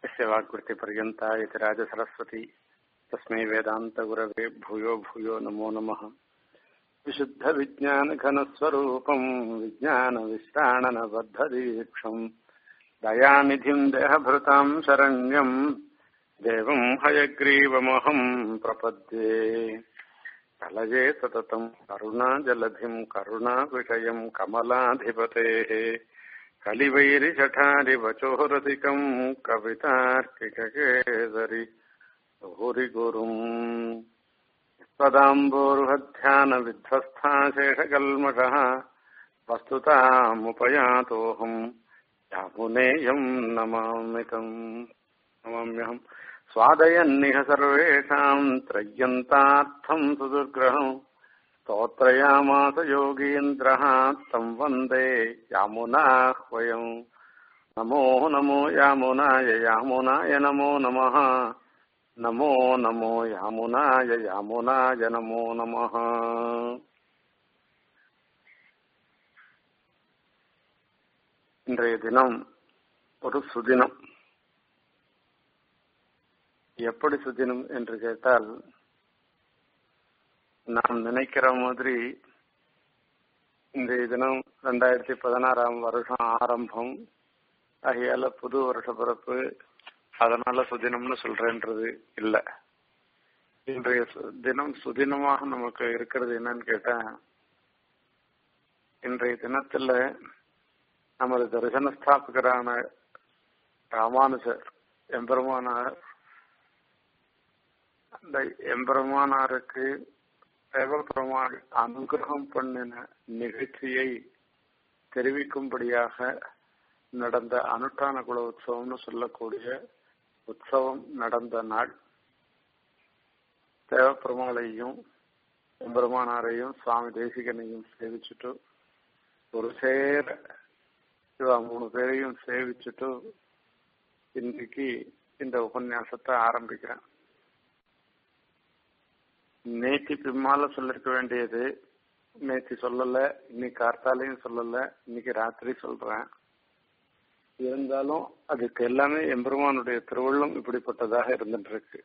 यस्य वाक्कृतिपर्यन्ता इति राजसरस्वती तस्मै वेदान्तगुरवे भूयो भूयो नमो नमः विशुद्धविज्ञानघनस्वरूपम् विज्ञानविश्राणनबद्धदीक्षम् दयानिधिम् देहभृताम् शरण्यम् देवम् हयग्रीवमहम् प्रपद्ये कलये सततम् करुणाजलधिम् करुणाविषयम् कमलाधिपतेः कलिवैरिषठारिवचोरधिकम् कवितार्किककेसरि भूरिगुरुम् त्वदाम्बोरुहध्यानविध्वस्था शेषकल्मषः वस्तुतामुपयातोऽहम् यामुनेयम् नमामितम् नमाम्यहम् स्वादयन्निह सर्वेषाम् त्रय्यन्तार्थम् सुदुर्ग्रहम् स्तोत्रयामास योगीन्द्रः तम् वन्दे यामुनाह्वयम् नमो नमो यामुनाय यामुनाय नमो नमः नमो नमो यामुनाय यामुनाय नमो नमः இன்றைய தினம் ஒரு சுதினம் எப்படி சுதினம் என்று கேட்டால் நாம் நினைக்கிற மாதிரி இன்றைய தினம் ரெண்டாயிரத்தி பதினாறாம் வருஷம் ஆரம்பம் ஆகையால புது வருஷ பிறப்பு அதனால சுதினம்னு சொல்றேன்றது இல்லை இன்றைய தினம் சுதினமாக நமக்கு இருக்கிறது என்னன்னு கேட்டா இன்றைய தினத்துல நமது தரிசன ஸ்தாபகரான ராமானுஜர் எம்பெருமானார் அந்த எம்பெருமானாருக்கு தேவபெருமாள் அனுகிரகம் பண்ணின நிகழ்ச்சியை தெரிவிக்கும்படியாக நடந்த அனுஷ்டான குல உற்சவம்னு சொல்லக்கூடிய உற்சவம் நடந்த நாள் தேவப்பெருமாளையும் எம்பெருமானாரையும் சுவாமி தேசிகனையும் சேவிச்சுட்டு ஒரு சேர இவ மூணு பேரையும் சேவிச்சுட்டு இன்னைக்கு இந்த உபன்யாசத்தை ஆரம்பிக்கிறேன் நேத்தி பின்னால சொல்லிருக்க வேண்டியது நேத்தி சொல்லல இன்னைக்கு கார்த்தாலையும் சொல்லல இன்னைக்கு ராத்திரி சொல்றேன் இருந்தாலும் அதுக்கு எல்லாமே எம்பெருமானுடைய திருவள்ளம் இப்படிப்பட்டதாக இருந்துட்டு இருக்கு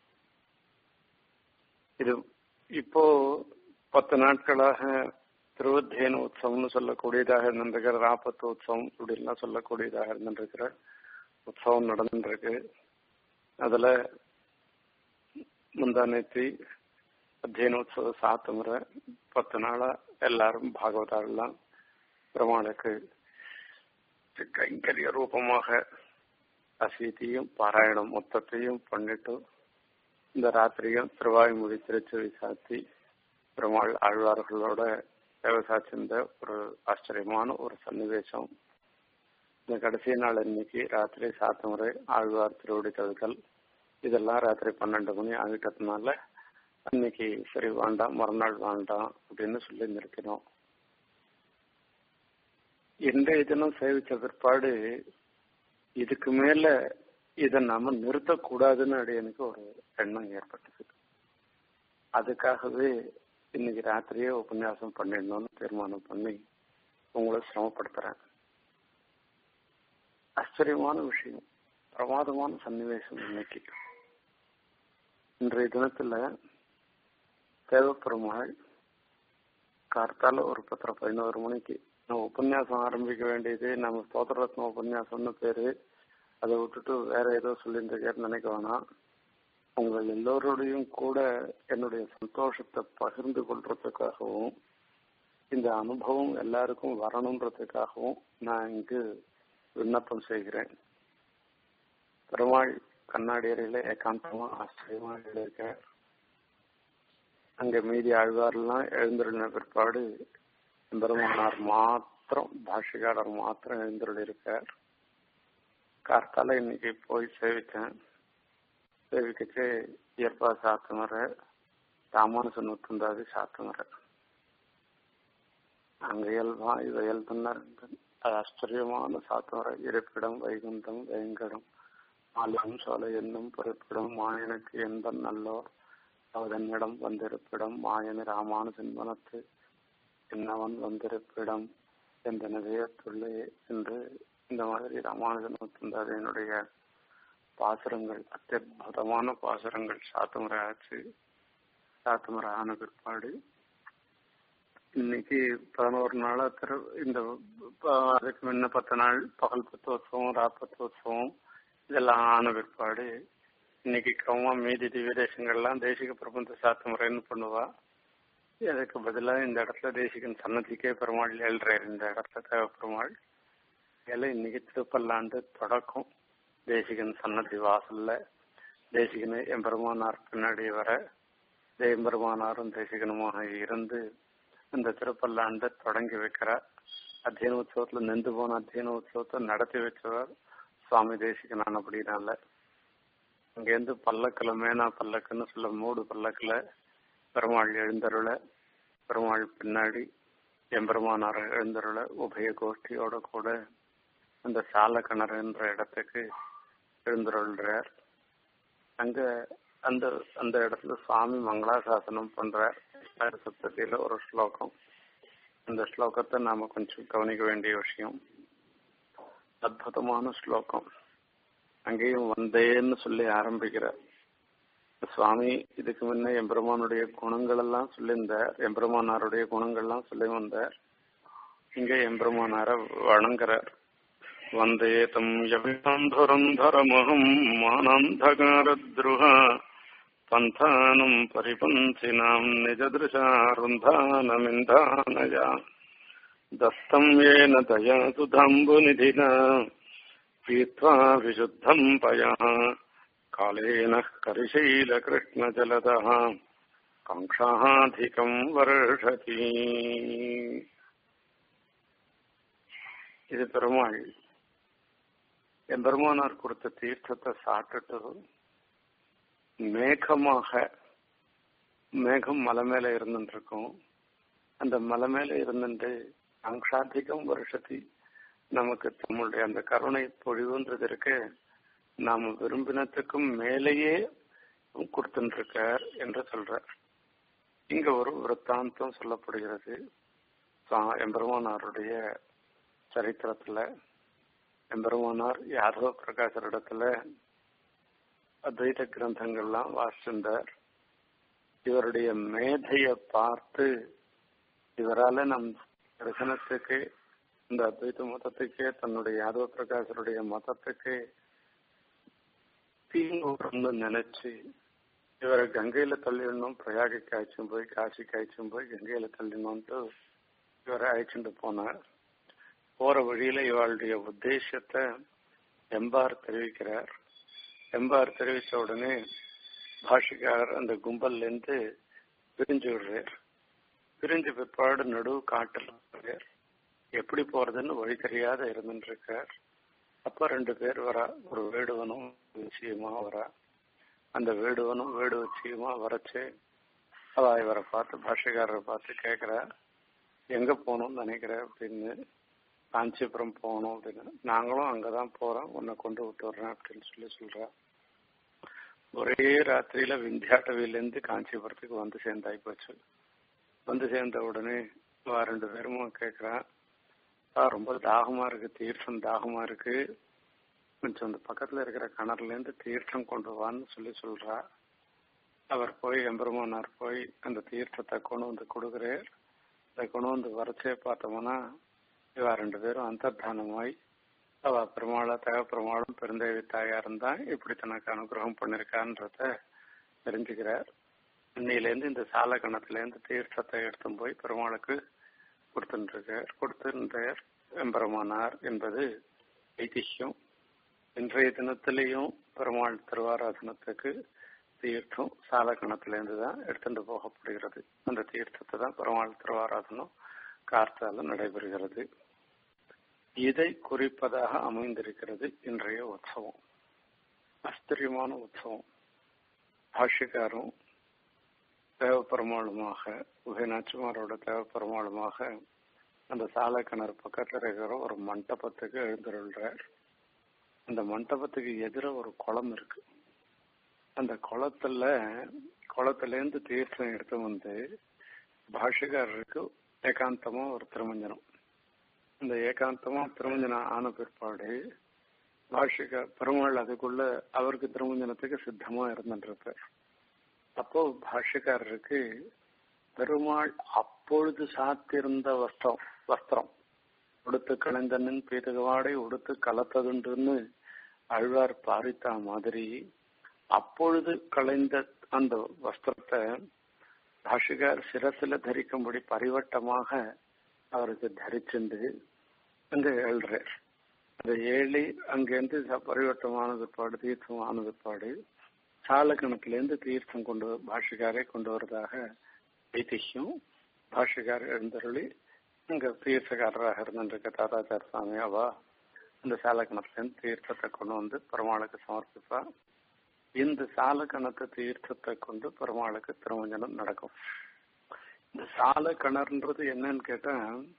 இது இப்போ பத்து நாட்களாக திருவத்தியன உற்சவம்னு சொல்லக்கூடியதாக இருந்திருக்கிற ராப்பத்து உற்சவம் இப்படிலாம் சொல்லக்கூடியதாக இருந்திருக்கிற உற்சவம் நடந்துருக்கு அதுல முந்தா நேத்தி அத்தியனோத்சவ சாத்து முறை பத்து நாளா எல்லாரும் பாகவதாரெல்லாம் பெருமாளுக்கு கைங்கரிய ரூபமாக அசீதியும் பாராயணம் மொத்தத்தையும் பண்ணிட்டு இந்த ராத்திரியும் திருவாய்மொழி திருச்செவி சாத்தி பெருமாள் ஆழ்வார்களோட தேவசாச்சிருந்த ஒரு ஆச்சரியமான ஒரு சன்னிவேசம் இந்த கடைசி நாள் இன்னைக்கு ராத்திரி சாத்து முறை ஆழ்வார் திருவடி தழுக்கல் இதெல்லாம் ராத்திரி பன்னெண்டு மணி ஆகிட்டதுனால அன்னைக்கு சரி வேண்டாம் மறுநாள் வேண்டாம் அப்படின்னு சொல்லி நிறுத்தினோம் இன்றைய தினம் சேவிச்ச பிற்பாடு இதுக்கு மேல இதை நாம நிறுத்தக்கூடாதுன்னு எனக்கு ஒரு எண்ணம் ஏற்பட்டது அதுக்காகவே இன்னைக்கு ராத்திரியே உபன்யாசம் பண்ணிடணும்னு தீர்மானம் பண்ணி உங்களை சிரமப்படுத்துறேன் ஆச்சரியமான விஷயம் பிரமாதமான சன்னிவேசம் இன்னைக்கு இன்றைய தினத்துல தேவப்பெருமாள் கார்த்தால ஒரு பத்திர பதினோரு மணிக்கு நம்ம உபன்யாசம் ஆரம்பிக்க வேண்டியது நம்ம ஸ்தோத்திரத்ன உபன்யாசம்னு பேரு அதை விட்டுட்டு வேற ஏதோ சொல்லிட்டு நினைக்க வேணாம் உங்கள் எல்லோருடையும் கூட என்னுடைய சந்தோஷத்தை பகிர்ந்து கொள்றதுக்காகவும் இந்த அனுபவம் எல்லாருக்கும் வரணுன்றதுக்காகவும் நான் இங்கு விண்ணப்பம் செய்கிறேன் பெருமாள் கண்ணாடி அறையில ஏகாந்தமா ஆச்சரியமா இருக்க அங்க மீதி ஆழ்வாரெல்லாம் எழுந்திருந்த பிற்பாடு பெருமானார் மாத்திரம் பாஷிகாரர் மாத்திரம் எழுந்திருள் இருக்கார் கார்த்தால இன்னைக்கு போய் சேவித்தேன் சேவிக்கச்சு இயற்பா சாத்துமர ராமானுசன் நூத்தந்தாதி சாத்துமர அங்க இயல்பா இவ இயல்புன்னா அது ஆச்சரியமான சாத்துமர இருப்பிடம் வைகுந்தம் வேங்கடம் ஆலயம் சோலை என்னும் பொறுப்பிடம் மாயனுக்கு என்பன் நல்லோர் அவதன்னிடம் வந்திருப்பிடம் மாயனி ராமானுஜன் மனத்து என்னவன் வந்திருப்பிடம் எந்த நிலையத்துள்ளே என்று இந்த மாதிரி ராமானுஜன் என்னுடைய பாசுரங்கள் அத்தியுதமான பாசுரங்கள் சாத்துமுறை ஆச்சு சாத்துமுறை ஆன பிற்பாடு இன்னைக்கு பதினோரு நாளா திரு இந்த அதுக்கு முன்ன பத்து நாள் பகல் பத்தோத்சவம் ராப்பத்தோத்சவம் இதெல்லாம் ஆன பிற்பாடு இன்னைக்கு கிரமமா மீதி திவ்ய தேசங்கள்லாம் தேசிக பிரபந்த சாத்து முறைன்னு பண்ணுவா அதுக்கு பதிலாக இந்த இடத்துல தேசிகன் சன்னதிக்கே பெருமாள் எழுறாரு இந்த இடத்துல தேவ பெருமாள் இதெல்லாம் இன்னைக்கு திருப்பல்லாண்டு தொடக்கம் தேசிகன் சன்னதி வாசல்ல தேசிகன் எம்பெருமானார் பின்னாடி வர எம்பெருமானாரும் தேசிகனுமாக இருந்து இந்த திருப்பல்லாண்டை தொடங்கி வைக்கிறார் அத்தியன உற்சவத்துல நின்று போன அத்தியன உற்சவத்தை நடத்தி வச்சவர் சுவாமி தேசிகனான் அப்படினால இங்கேருந்து பல்லக்கில் மேனா பல்லக்குன்னு சொல்ல மூடு பல்லக்கில் பெருமாள் எழுந்தருள பெருமாள் பின்னாடி எம்பெருமானார் எழுந்தருள உபய கோஷ்டியோட கூட அந்த சால கிணறுன்ற இடத்துக்கு எழுந்தருள்றார் அங்க அந்த அந்த இடத்துல சுவாமி மங்களாசாசனம் பண்றார் சப்தத்தில ஒரு ஸ்லோகம் அந்த ஸ்லோகத்தை நாம கொஞ்சம் கவனிக்க வேண்டிய விஷயம் அற்புதமான ஸ்லோகம் அங்கேயும் வந்தேன்னு சொல்லி ஆரம்பிக்கிறார் சுவாமி இதுக்கு முன்ன எம்பெருமானுடைய குணங்கள் எல்லாம் சொல்லியிருந்தார் எம்பெருமானாருடைய குணங்கள்லாம் சொல்லி வந்தார் இங்க எம்பெருமானார வணங்குறார் வந்தே தம் யபிசாந்தரந்தரமகம் மானந்தகாரத்ருஹ பந்தானம் பரிபந்தினாம் நிஜதிருஷாருந்தானமிந்தானயா दत्तम् येन तया सुधाम्बुनिधिना पीत्वा विशुद्धम् पयः कालेन करिशैलकृष्णजलदः काङ्क्षाधिकम् वर्षति இது பெருமாள் எம்பெருமானார் கொடுத்த தீர்த்தத்தை சாப்பிட்டுட்டு மேகமாக மேகம் மலை மேல இருந்துட்டு இருக்கும் அந்த மலை மேல இருந்துட்டு அங்ஷாதிகம் வருஷத்தி நமக்கு நம்மளுடைய அந்த கருணை பொழிவுன்றது இருக்கு நாம விரும்பினத்துக்கும் மேலேயே கொடுத்துருக்கார் என்று சொல்றார் இங்க ஒரு விற்த்தாந்தம் சொல்லப்படுகிறது எம்பெருமானாருடைய சரித்திரத்துல எம்பெருமானார் யாதவ பிரகாசரிடத்துல அத்வைத கிரந்தங்கள்லாம் வாசிச்சிருந்தார் இவருடைய மேதைய பார்த்து இவரால நம் தரிசனத்துக்கு இந்த அத்வைத மதத்துக்கே தன்னுடைய யாதவ பிரகாசருடைய மதத்துக்கு தீங்கு நினைச்சு இவரை கங்கையில தள்ளிடணும் பிரயாகி காய்ச்சும் போய் காசி காய்ச்சும் போய் கங்கையில தள்ளிடணும்ட்டு இவரை அழைச்சிட்டு போனார் போற வழியில இவளுடைய உத்தேசத்தை எம்பார் தெரிவிக்கிறார் எம்பார் தெரிவிச்ச உடனே பாஷிக்காரர் அந்த கும்பல்ல இருந்து பிரிஞ்சு விடுறார் பிரிஞ்சு பிற்பாடு நடு காட்டில் எப்படி போறதுன்னு வழி தெரியாத இருந்துட்டு இருக்கார் அப்ப ரெண்டு பேர் வரா ஒரு வேடுவனும் விஷயமா வரா அந்த வேடுவனும் வேடு வச்சியமா வரச்சு அவ இவரை பார்த்து பாஷைக்காரரை பார்த்து கேக்குறா எங்க போகணும்னு நினைக்கிற அப்படின்னு காஞ்சிபுரம் போகணும் அப்படின்னு நாங்களும் அங்கதான் போறோம் உன்னை கொண்டு விட்டு வர்றேன் அப்படின்னு சொல்லி சொல்றா ஒரே ராத்திரியில விந்தியாட்டவில இருந்து காஞ்சிபுரத்துக்கு வந்து சேர்ந்தாய் போச்சு வந்து சேர்ந்த உடனே ரெண்டு பேரும் கேட்கிறான் ரொம்ப தாகமா இருக்கு தீர்த்தம் தாகமா இருக்கு கொஞ்சம் அந்த பக்கத்துல இருக்கிற கிணறுல இருந்து தீர்த்தம் கொண்டு வான்னு சொல்லி சொல்றா அவர் போய் எம்பெருமானார் போய் அந்த தீர்த்தத்தை கொண்டு வந்து கொடுக்குறார் அதை கொண்டு வந்து வரைச்சே பார்த்தோம்னா இவா ரெண்டு பேரும் அந்தர்தானமாய் அவ பெருமாளா தக பெருமாளும் பெருந்தேவி தாயாரும் தான் இப்படி தனக்கு அனுகிரகம் பண்ணிருக்கான்றத தெரிஞ்சுக்கிறார் இன்னையிலேருந்து இந்த சால கணத்திலேருந்து தீர்த்தத்தை எடுத்து போய் பெருமாளுக்கு கொடுத்துருக்கார் கொடுத்திருந்தார் எம்பெருமானார் என்பது ஐதிஹ்யம் இன்றைய தினத்திலையும் பெருமாள் திருவாராதனத்துக்கு தீர்த்தம் சால கணத்திலேருந்து தான் எடுத்துட்டு போகப்படுகிறது அந்த தீர்த்தத்தை தான் பெருமாள் திருவாராதனம் கார்த்தால நடைபெறுகிறது இதை குறிப்பதாக அமைந்திருக்கிறது இன்றைய உற்சவம் ஆச்சரியமான உற்சவம் பாஷ்யக்காரும் தேவப்பெருமாளுமாக உபயநாச்சிமாரோட தேவப்பெருமாளுமாக அந்த சாலை கிணறு பக்கத்துல இருக்கிற ஒரு மண்டபத்துக்கு எழுந்துருள்றார் அந்த மண்டபத்துக்கு எதிர ஒரு குளம் இருக்கு அந்த குளத்துல குளத்துல இருந்து தீர்த்தம் எடுத்து வந்து பாஷகாரருக்கு ஏகாந்தமா ஒரு திருமஞ்சனம் இந்த ஏகாந்தமா திருமஞ்சனம் ஆன பிற்பாடு பாஷிக பெருமாள் அதுக்குள்ள அவருக்கு திருமஞ்சனத்துக்கு சித்தமா இருந்துருப்பார் அப்போ பாஷ்யக்காரருக்கு பெருமாள் அப்பொழுது சாத்திருந்த வஸ்திரம் வஸ்திரம் உடுத்து கலைந்தனின் பீதகவாடை உடுத்து கலத்ததுண்டுன்னு அழ்வார் பாரித்தா மாதிரி அப்பொழுது கலைந்த அந்த வஸ்திரத்தை பாஷிகார் சிரசில தரிக்கும்படி பரிவட்டமாக அவருக்கு தரிச்சுண்டு அங்க எழுறார் அந்த ஏழி அங்கேருந்து பரிவட்டமானது பாடு தீர்த்தம் ஆனது பாடு சாலக்கணத்திலேருந்து தீர்த்தம் கொண்டு பாஷிகாரை கொண்டு வருவதாக ஐதிஹ்யம் பாஷிகார் எழுந்தருளி அங்க தீர்த்தக்காரராக இருந்திருக்க தாத்தாச்சார சுவாமி அவா அந்த சாலக்கணத்திலேருந்து தீர்த்தத்தை கொண்டு வந்து பெருமாளுக்கு சமர்ப்பிப்பா இந்த சாலக்கணத்து தீர்த்தத்தை கொண்டு பெருமாளுக்கு திருமஞ்சனம் நடக்கும் இந்த சால கிணறுன்றது என்னன்னு கேட்டா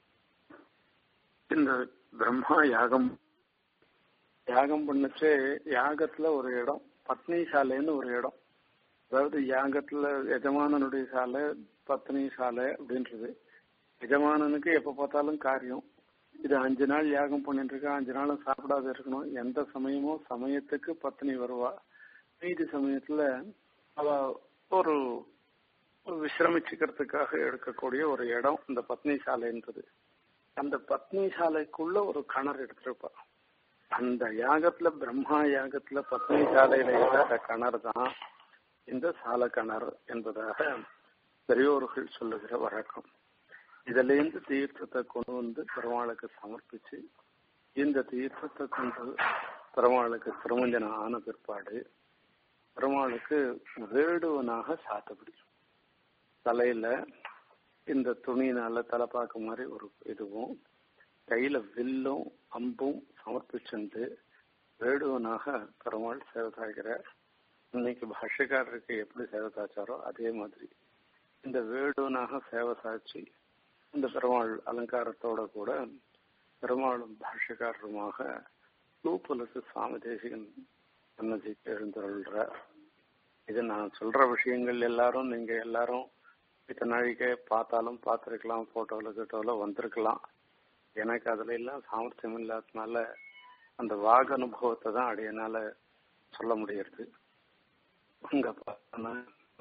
இந்த பிரம்மா யாகம் யாகம் பண்ணுச்சு யாகத்துல ஒரு இடம் பத்னி சாலைன்னு ஒரு இடம் அதாவது யாகத்துல எஜமானனுடைய சாலை பத்னி சாலை அப்படின்றது எஜமானனுக்கு எப்ப பார்த்தாலும் காரியம் இது அஞ்சு நாள் யாகம் பண்ணிட்டு இருக்கா அஞ்சு நாளும் சாப்பிடாத இருக்கணும் எந்த சமயமோ சமயத்துக்கு பத்னி வருவா மீதி சமயத்துல அவ ஒரு விசிரமிச்சுக்கிறதுக்காக எடுக்கக்கூடிய ஒரு இடம் இந்த பத்னி சாலைன்றது அந்த பத்னி சாலைக்குள்ள ஒரு கிணறு எடுத்திருப்பா அந்த யாகத்துல பிரம்மா யாகத்துல பத்னி சாலையில இல்லாத கிணறு தான் இந்த சால கிணறு என்பதாக பெரியோர்கள் சொல்லுகிற வழக்கம் இதுல இருந்து தீர்த்தத்தை கொண்டு வந்து பெருமாளுக்கு சமர்ப்பிச்சு இந்த தீர்த்தத்தை கொண்டு பெருமாளுக்கு திருமஞ்சனம் ஆன பிற்பாடு பெருமாளுக்கு வேடுவனாக சாத்தப்படி தலையில இந்த துணியினால தலைப்பாக்கு மாதிரி ஒரு இதுவும் கையில வில்லும் அம்பும் சமர்ப்பிச்சுண்டு வேடுவனாக பெருமாள் சேவை சாய்கிறார் இன்னைக்கு பாஷ்யக்காரருக்கு எப்படி சேவை சாய்ச்சாரோ அதே மாதிரி இந்த வேடுவனாக சேவை சாய்ச்சி இந்த பெருமாள் அலங்காரத்தோட கூட பெருமாளும் பாஷ்யக்காரருமாக தூப்புலசு சுவாமி தேசிகன் சன்னதிக்கு எழுந்துள்ளார் இது நான் சொல்ற விஷயங்கள் எல்லாரும் நீங்க எல்லாரும் இத்தனை நாளைக்கே பார்த்தாலும் பார்த்துருக்கலாம் போட்டோல கிட்டோல வந்திருக்கலாம் எனக்கு அதுல எல்லாம் சாமர்த்தியம் இல்லாததுனால அந்த வாக அனுபவத்தை தான் அடையனால சொல்ல முடியறது அங்க பார்த்தோன்னா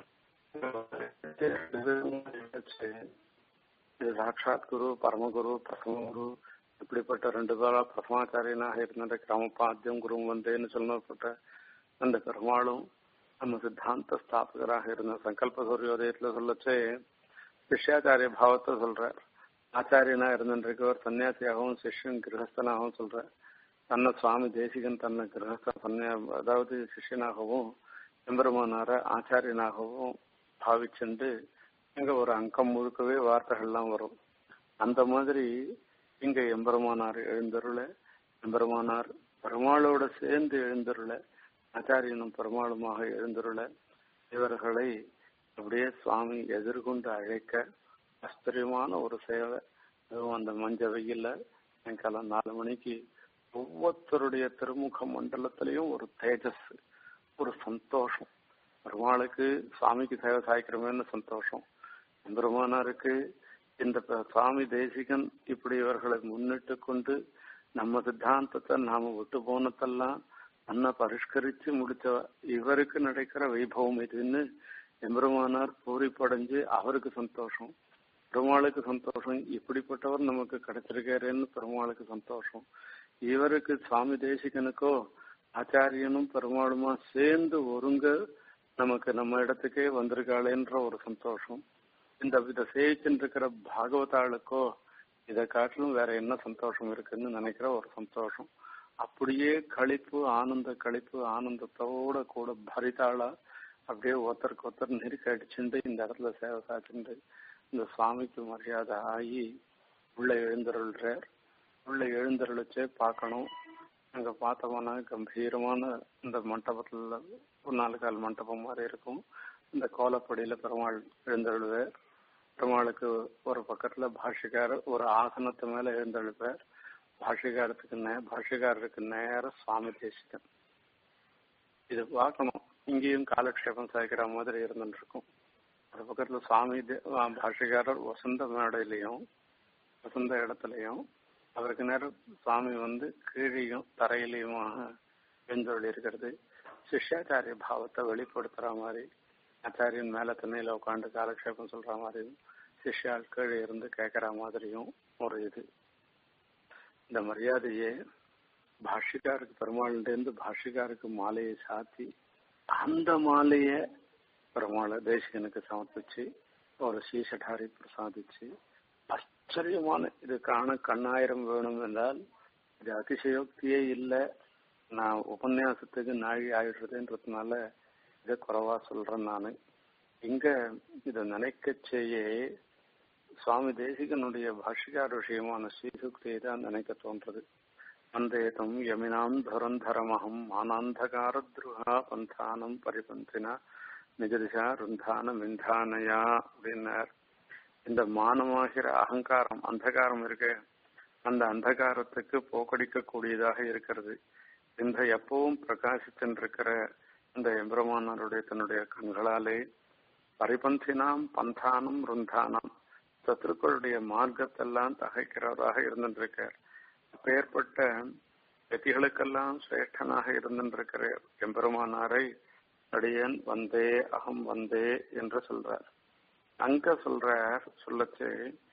இது சாட்சாத் குரு பரமகுரு பிரசமகுரு இப்படிப்பட்ட ரெண்டு பேரா பிரசமாச்சாரியனாக இருந்த கிராமபாத்தியம் குரு வந்தேன்னு சொல்லப்பட்ட அந்த பெருமாளும் நம்ம சித்தாந்த ஸ்தாபகராக இருந்த சங்கல்ப சூரியோதயத்துல சொல்லச்சே சிஷ்யாச்சாரிய பாவத்தை சொல்றார் ஆச்சாரியனா இருந்திருக்கவர் சன்னியாசியாகவும் சிஷ்யன் கிரகஸ்தனாகவும் சொல்றார் தன்னை சுவாமி தேசிகன் தன்னை கிரகஸ்த சன்னியா அதாவது சிஷ்யனாகவும் எம்பெருமானார ஆச்சாரியனாகவும் பாவிச்சுண்டு இங்க ஒரு அங்கம் முழுக்கவே வார்த்தைகள்லாம் வரும் அந்த மாதிரி இங்க எம்பெருமானார் எழுந்தருள எம்பெருமானார் பெருமாளோட சேர்ந்து எழுந்தருள ஆச்சாரியனும் பெருமாளுமாக எழுந்தருள இவர்களை அப்படியே சுவாமி எதிர்கொண்டு அழைக்க ஆச்சரியமான ஒரு சேவை அதுவும் அந்த மஞ்ச வெயில்ல சாயங்காலம் நாலு மணிக்கு ஒவ்வொருத்தருடைய திருமுக மண்டலத்திலையும் ஒரு தேஜஸ் ஒரு சந்தோஷம் பெருமாளுக்கு சுவாமிக்கு சேவை சாய்க்கிறோமேன்னு சந்தோஷம் பெருமானாருக்கு இந்த சுவாமி தேசிகன் இப்படி இவர்களை முன்னிட்டு கொண்டு நம்ம சித்தாந்தத்தை நாம விட்டு போனதெல்லாம் அண்ணா பரிஷ்கரிச்சு முடிச்ச இவருக்கு நடக்கிற வைபவம் இதுன்னு எம்பெருமானார் பூரிப்படைஞ்சு அவருக்கு சந்தோஷம் பெருமாளுக்கு சந்தோஷம் இப்படிப்பட்டவர் நமக்கு கிடைச்சிருக்காருன்னு பெருமாளுக்கு சந்தோஷம் இவருக்கு சுவாமி தேசிகனுக்கோ ஆச்சாரியனும் பெருமாளுமா சேர்ந்து ஒருங்க நமக்கு நம்ம இடத்துக்கே வந்திருக்காளேன்ற ஒரு சந்தோஷம் இந்த இதை சேவிச்சுட்டு இருக்கிற பாகவதாளுக்கோ இதை காட்டிலும் வேற என்ன சந்தோஷம் இருக்குன்னு நினைக்கிற ஒரு சந்தோஷம் அப்படியே கழிப்பு ஆனந்த கழிப்பு ஆனந்தத்தோட கூட பரிதாளா அப்படியே ஒருத்தருக்கு ஒருத்தர் நெருக்கி அடிச்சுட்டு இந்த இடத்துல சேவை சாச்சுண்டு இந்த சுவாமிக்கு மரியாதை ஆகி உள்ள எழுந்தருள்றார் உள்ள எழுந்தருளிச்சே பார்க்கணும் அங்க பார்த்தோம்னா கம்பீரமான இந்த மண்டபத்துல ஒரு நாலு கால் மண்டபம் மாதிரி இருக்கும் இந்த கோலப்படியில பெருமாள் எழுந்தருள்வார் பெருமாளுக்கு ஒரு பக்கத்துல பாஷிகாரர் ஒரு ஆசனத்து மேல எழுந்தருள்வார் பாஷிகாரத்துக்கு நே பாஷிகாரருக்கு நேர சுவாமி தேசிகன் இது பார்க்கணும் இங்கேயும் காலக்ஷேபம் சாய்க்கிற மாதிரி இருந்துட்டு இருக்கும் ஒரு பக்கத்துல சுவாமி பாஷிகாரர் வசந்த மேடையிலையும் வசந்த இடத்துலையும் அவருக்கு நேரம் சுவாமி வந்து கீழையும் தரையிலையுமாக எழுந்தொழி இருக்கிறது சிஷ்யாச்சாரிய பாவத்தை வெளிப்படுத்துற மாதிரி ஆச்சாரியன் மேல திண்ணையில உட்காந்து காலக்ஷேபம் சொல்ற மாதிரியும் சிஷ்யால் கீழே இருந்து கேட்கிற மாதிரியும் ஒரு இது இந்த மரியாதையே பாஷிகாருக்கு பெருமாள்கிட்டேருந்து பாஷிகாருக்கு மாலையை சாத்தி அந்த மாலைய பெருமாளை தேசிகனுக்கு சமர்ப்பிச்சு ஒரு ஸ்ரீசட்டாரி பிரசாதிச்சு ஆச்சரியமான இது காண கண்ணாயிரம் வேணும் என்றால் இது அதிசயோக்தியே இல்லை நான் உபன்யாசத்துக்கு நாழி ஆயிடுறதுன்றதுனால இதை குறைவா சொல்றேன் நான் இங்க இதை நினைக்க செய்ய சுவாமி தேசிகனுடைய பாஷிகார விஷயமான ஸ்ரீசுக்தியை தான் நினைக்க தோன்றது வந்தேதம் யமினாம் துரந்தரமகம் மானாந்தகார துருகா பந்தானம் பரிபந்தினா நிஜதிஷா ருந்தான மிந்தானயா அப்படின்னார் இந்த மானமாகிற அகங்காரம் அந்தகாரம் இருக்கு அந்த அந்தகாரத்துக்கு போக்கடிக்க கூடியதாக இருக்கிறது இந்த எப்பவும் பிரகாசித்திருக்கிற இந்த எம்பிரமானருடைய தன்னுடைய கண்களாலே பரிபந்தினாம் பந்தானம் ருந்தானம் சத்துருக்களுடைய மார்க்கத்தெல்லாம் தகைக்கிறவராக இருந்திருக்கார் அப்பேற்பட்ட வெத்திகளுக்கெல்லாம் சிரேஷ்டனாக இருந்திருக்கிற எம்பெருமானாரை அடியன் வந்தே அகம் வந்தே என்று சொல்றார் அங்க சொல்றார் சொல்லச்சு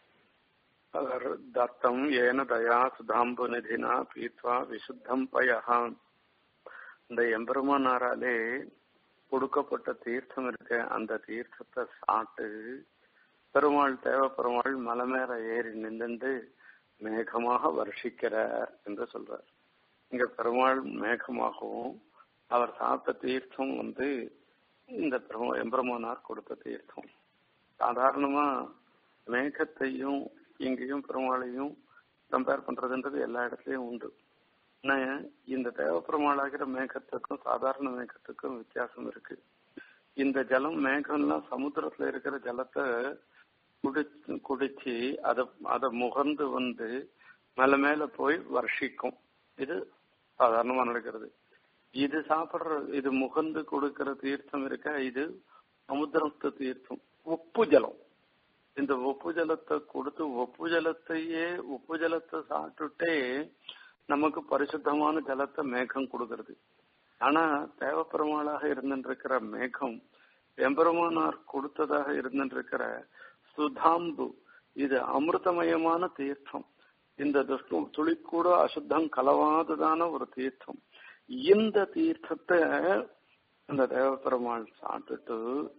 அவர் தத்தம் ஏன தயா சுதாம்பு நிதினா பீத்வா விசுத்தம் பயகாம் இந்த எம்பெருமானாராலே கொடுக்கப்பட்ட தீர்த்தம் இருக்க அந்த தீர்த்தத்தை சாப்பிட்டு பெருமாள் தேவ பெருமாள் மலை மேல ஏறி நின்று மேகமாக வருஷிக்கிறார் என்று சொல்றார் இங்க பெருமாள் மேகமாகவும் அவர் சாப்பிட்ட தீர்த்தம் வந்து இந்த பெருமா எம்பெருமானார் கொடுத்த தீர்த்தம் சாதாரணமா மேகத்தையும் இங்கேயும் பெருமாளையும் கம்பேர் பண்றதுன்றது எல்லா இடத்துலயும் உண்டு ஆனா இந்த தேவ பெருமாளாகிற மேகத்துக்கும் சாதாரண மேகத்துக்கும் வித்தியாசம் இருக்கு இந்த ஜலம் மேகம்லாம் சமுத்திரத்துல இருக்கிற ஜலத்தை குடிச்சு குடிச்சு அதை அதை முகர்ந்து வந்து மேல மேல போய் வர்ஷிக்கும் இது சாதாரணமா நடக்கிறது இது சாப்பிடுற இது முகந்து கொடுக்கிற தீர்த்தம் இருக்க இது சமுத்திரத்து தீர்த்தம் உப்பு ஜலம் இந்த உப்பு ஜலத்தை கொடுத்து உப்பு ஜலத்தையே உப்பு ஜலத்தை சாப்பிட்டுட்டே நமக்கு பரிசுத்தமான ஜலத்தை மேகம் கொடுக்கறது ஆனா தேவப்பெருமாளாக இருந்துருக்கிற மேகம் எம்பெருமானார் கொடுத்ததாக இருந்துருக்கிற சுதாம்பு இது அமிர்தமயமான தீர்த்தம் இந்த துஷ்டம் துளி கூட அசுத்தம் கலவாததான ஒரு தீர்த்தம் இந்த தீர்த்தத்தை அந்த தேவப்பெருமாள் சாப்பிட்டுட்டு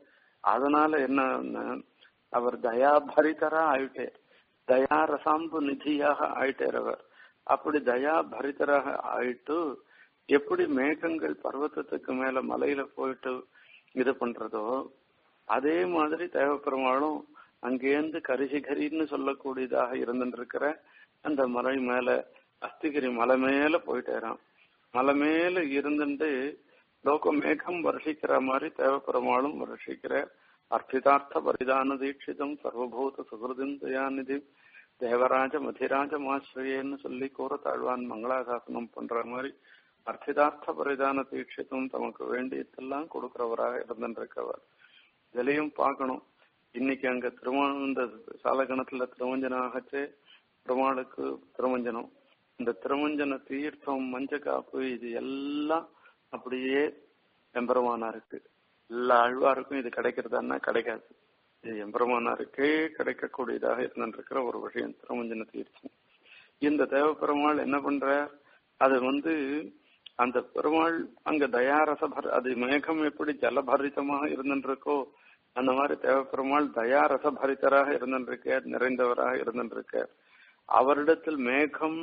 அதனால என்ன அவர் தயாபரிதரா ஆயிட்டார் தயா ரசாம்பு நிதியாக ஆயிட்டார் அவர் அப்படி தயா பரிதராக ஆயிட்டு எப்படி மேகங்கள் பர்வத்தத்துக்கு மேல மலையில போயிட்டு இது பண்றதோ அதே மாதிரி தேவப்பெருமாளும் அங்கேருந்து கரிசிகரின்னு சொல்லக்கூடியதாக இருந்துருக்கிற அந்த மலை மேல அஸ்திகிரி மலை மேல போயிட்டேராம் மலை மேல இருந்துட்டு லோக மேகம் வருஷிக்கிற மாதிரி தேவப்பெருமாளும் வருஷிக்கிற அர்த்திதார்த்த பரிதான தீட்சிதம் சர்வபூத சுகிருதின் தயாநிதி தேவராஜ மதிராஜ மாஸ்ரேன்னு சொல்லி கூற தாழ்வான் மங்களாசாசனம் பண்ற மாதிரி அர்த்திதார்த்த பரிதான தீட்சித்தும் தமக்கு வேண்டியதெல்லாம் கொடுக்கிறவராக இருந்திருக்கவர் இதுலயும் பார்க்கணும் இன்னைக்கு அங்க திருமணம் இந்த சாலகணத்துல திருமஞ்சனம் ஆகச்சே பெருமாளுக்கு திருமஞ்சனம் இந்த திருமஞ்சன தீர்த்தம் மஞ்ச காப்பு இது எல்லாம் அப்படியே எம்பெருமானாருக்கு எல்லா ஆழ்வாருக்கும் இது கிடைக்கிறதான்னா கிடைக்காது இது எம்பெருமானாருக்கே கிடைக்கக்கூடியதாக இருந்திருக்கிற ஒரு விஷயம் திருமஞ்சன தீர்த்தம் இந்த தேவ பெருமாள் என்ன பண்ற அது வந்து அந்த பெருமாள் அங்க தயாரசபர் அது மேகம் எப்படி ஜலபரிதமாக இருந்துருக்கோ அந்த மாதிரி தேவ பெருமாள் தயாரச பரிதராக இருந்திருக்கார் நிறைந்தவராக இருந்திருக்கார் அவரிடத்தில் மேகம்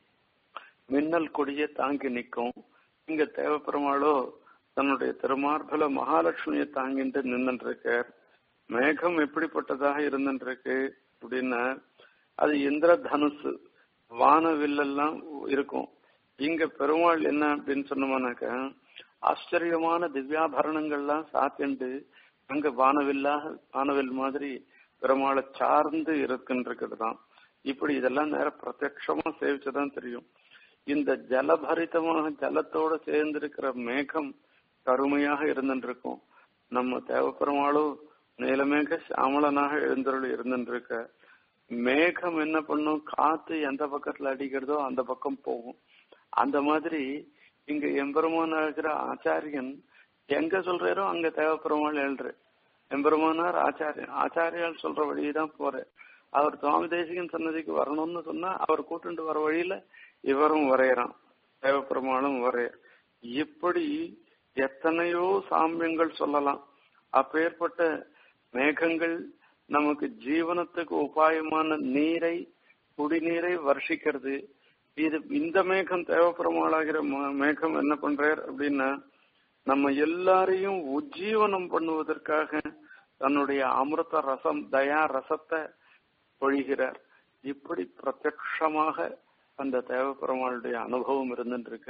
மின்னல் கொடியை தாங்கி நிற்கும் இங்க தேவ பெருமாளோ தன்னுடைய திருமார்பல மகாலட்சுமியை தாங்கிட்டு நின்றுருக்கார் மேகம் எப்படிப்பட்டதாக இருந்துருக்கு அப்படின்னா அது இந்திர தனுசு வானவில்லெல்லாம் இருக்கும் இங்க பெருமாள் என்ன அப்படின்னு சொன்னோம்னாக்க ஆச்சரியமான திவ்யாபரணங்கள்லாம் சாத்திண்டு அங்க வானவில்லாக வானவில் மாதிரி பெருமாளை சார்ந்து இருக்குன்றது தான் இப்படி இதெல்லாம் நேர பிரத்யட்சமா சேவிச்சுதான் தெரியும் இந்த ஜலபரிதமாக ஜலத்தோட சேர்ந்து இருக்கிற மேகம் கருமையாக இருந்துருக்கும் நம்ம தேவப்பெருமாளும் நீலமேக சாமளனாக எழுந்தருள் இருந்துருக்க மேகம் என்ன பண்ணும் காத்து எந்த பக்கத்துல அடிக்கிறதோ அந்த பக்கம் போகும் அந்த மாதிரி இங்க எம்பெருமானா இருக்கிற ஆச்சாரியன் எங்க சொல்றாரோ அங்க தேவப்பெருமாள் எழுற எம்பெருமானார் ஆச்சாரியன் ஆச்சாரியால் சொல்ற வழிதான் போறேன் அவர் சுவாமி தேசிகன் சன்னதிக்கு வரணும்னு சொன்னா அவர் கூட்டிட்டு வர வழியில இவரும் வரையறான் தேவப்பெருமாளும் வரைய இப்படி எத்தனையோ சாமியங்கள் சொல்லலாம் அப்பேற்பட்ட மேகங்கள் நமக்கு ஜீவனத்துக்கு உபாயமான நீரை குடிநீரை வர்ஷிக்கிறது இது இந்த மேகம் தேவப்பெருமாளாகிற மேகம் என்ன பண்றார் அப்படின்னா நம்ம எல்லாரையும் உஜ்ஜீவனம் பண்ணுவதற்காக தன்னுடைய அமிர்த ரசம் தயா ரசத்தை பொழிகிறார் இப்படி பிரத்யக்ஷமாக அந்த தேவப்பெருமாளுடைய அனுபவம் இருந்துட்டு இருக்க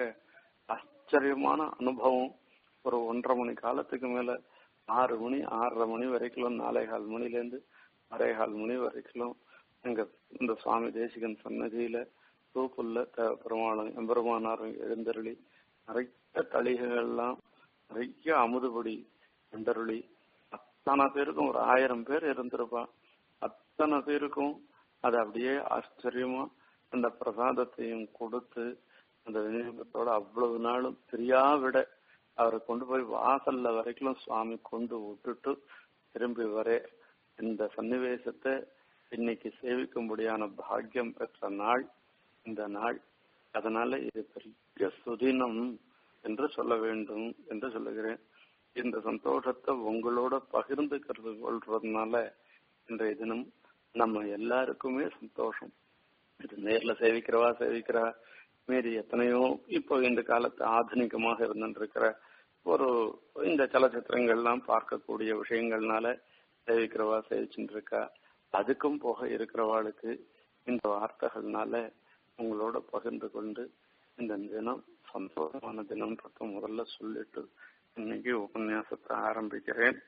ஆச்சரியமான அனுபவம் ஒரு ஒன்றரை மணி காலத்துக்கு மேல ஆறு மணி ஆறரை மணி வரைக்கும் நாலே கால் மணிலேருந்து அரை கால் மணி வரைக்கும் அங்க இந்த சுவாமி தேசிகன் சன்னதியில தூப்புள்ள தேவப்பெருமாளும் எம்பெருமானாரும் எழுந்தருளி நிறைய தளிகைகள்லாம் நிறைய அமுதுபடி எழுந்தருளி அத்தனை பேருக்கும் ஒரு ஆயிரம் பேர் இருந்திருப்பா அத்தனை பேருக்கும் அது அப்படியே ஆச்சரியமா அந்த பிரசாதத்தையும் கொடுத்து அந்த விநியோகத்தோட அவ்வளவு நாளும் தெரியா விட அவரை கொண்டு போய் வாசல்ல வரைக்கும் சுவாமி கொண்டு விட்டுட்டு திரும்பி வர இந்த சன்னிவேசத்தை இன்னைக்கு சேவிக்கும்படியான பாக்கியம் பெற்ற நாள் இந்த நாள் அதனால இது பெரிய சுதினம் என்று சொல்ல வேண்டும் என்று சொல்லுகிறேன் இந்த சந்தோஷத்தை உங்களோட பகிர்ந்துக்கிறது கொள்றதுனால இன்றைய தினம் நம்ம எல்லாருக்குமே சந்தோஷம் இது நேர்ல சேவிக்கிறவா சேவிக்கிறா மீறி எத்தனையோ இப்போ இந்த காலத்து ஆధుனிகமாக இருந்துருக்கிற ஒரு இந்த சலச்சித்திரங்கள்லாம் பார்க்கக்கூடிய விஷயங்கள்னால சேவிக்கிறவா சேவிச்சுட்டு இருக்கா அதுக்கும் போக இருக்கிறவாளுக்கு இந்த வார்த்தைகள்னால உங்களோட பகிர்ந்து கொண்டு இந்த தினம் சந்தோஷமான தினம் முதல்ல சொல்லிட்டு இன்னைக்கு உபன்யாசத்தை ஆரம்பிக்கிறேன்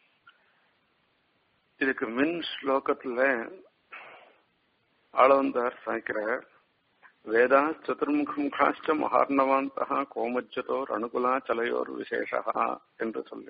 இதுக்கு மின் ஸ்லோகத்துல ஆளவந்தார் சாய்க்கிறார் வேதா சதுர்முகமுகாஷ்ட மகார்ணவாந்தா கோமஜ்ஜதோர் அனுகுலா சலையோர் விசேஷா என்று சொல்லி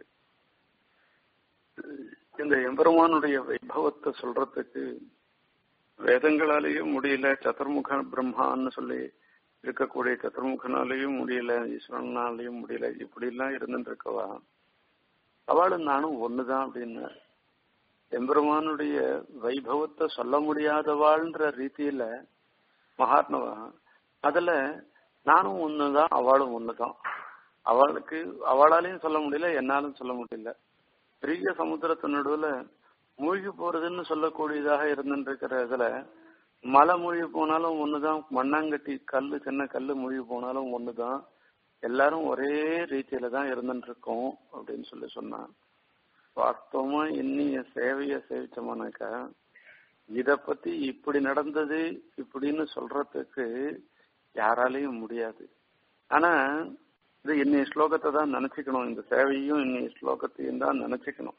இந்த எம்பெருமானுடைய வைபவத்தை சொல்றதுக்கு வேதங்களாலேயும் முடியல சதுர்முக பிரம்மான்னு சொல்லி இருக்கக்கூடிய சதுர்முகனாலேயும் முடியல ஈஸ்வரனாலேயும் முடியல இப்படி எல்லாம் இருந்துட்டு இருக்கவா அவளும் நானும் ஒண்ணுதான் அப்படின்னு எம்பெருமானுடைய வைபவத்தை சொல்ல முடியாதவாள்ன்ற ரீதியில மகாத்மவா அதுல நானும் ஒண்ணுதான் அவளும் ஒண்ணுதான் அவளுக்கு அவளாலையும் சொல்ல முடியல என்னாலும் சொல்ல முடியல பெரிய சமுத்திரத்து நடுவுல மூழ்கி போறதுன்னு சொல்லக்கூடியதாக இருந்துருக்கிற இதுல மலை மூழ்கி போனாலும் ஒண்ணுதான் மண்ணாங்கட்டி கல்லு சின்ன கல்லு மூழ்கி போனாலும் ஒண்ணுதான் எல்லாரும் ஒரே ரீதியில தான் இருந்துட்டு இருக்கோம் அப்படின்னு சொல்லி சொன்னான் வாஸ்தவமா இன்னிய சேவைய சேவிச்சோம்னாக்கா இத பத்தி இப்படி நடந்தது இப்படின்னு சொல்றதுக்கு யாராலையும் முடியாது ஆனா இது இன்னைய ஸ்லோகத்தை தான் நினைச்சுக்கணும் இந்த சேவையும் இன்னைய ஸ்லோகத்தையும் தான் நினைச்சுக்கணும்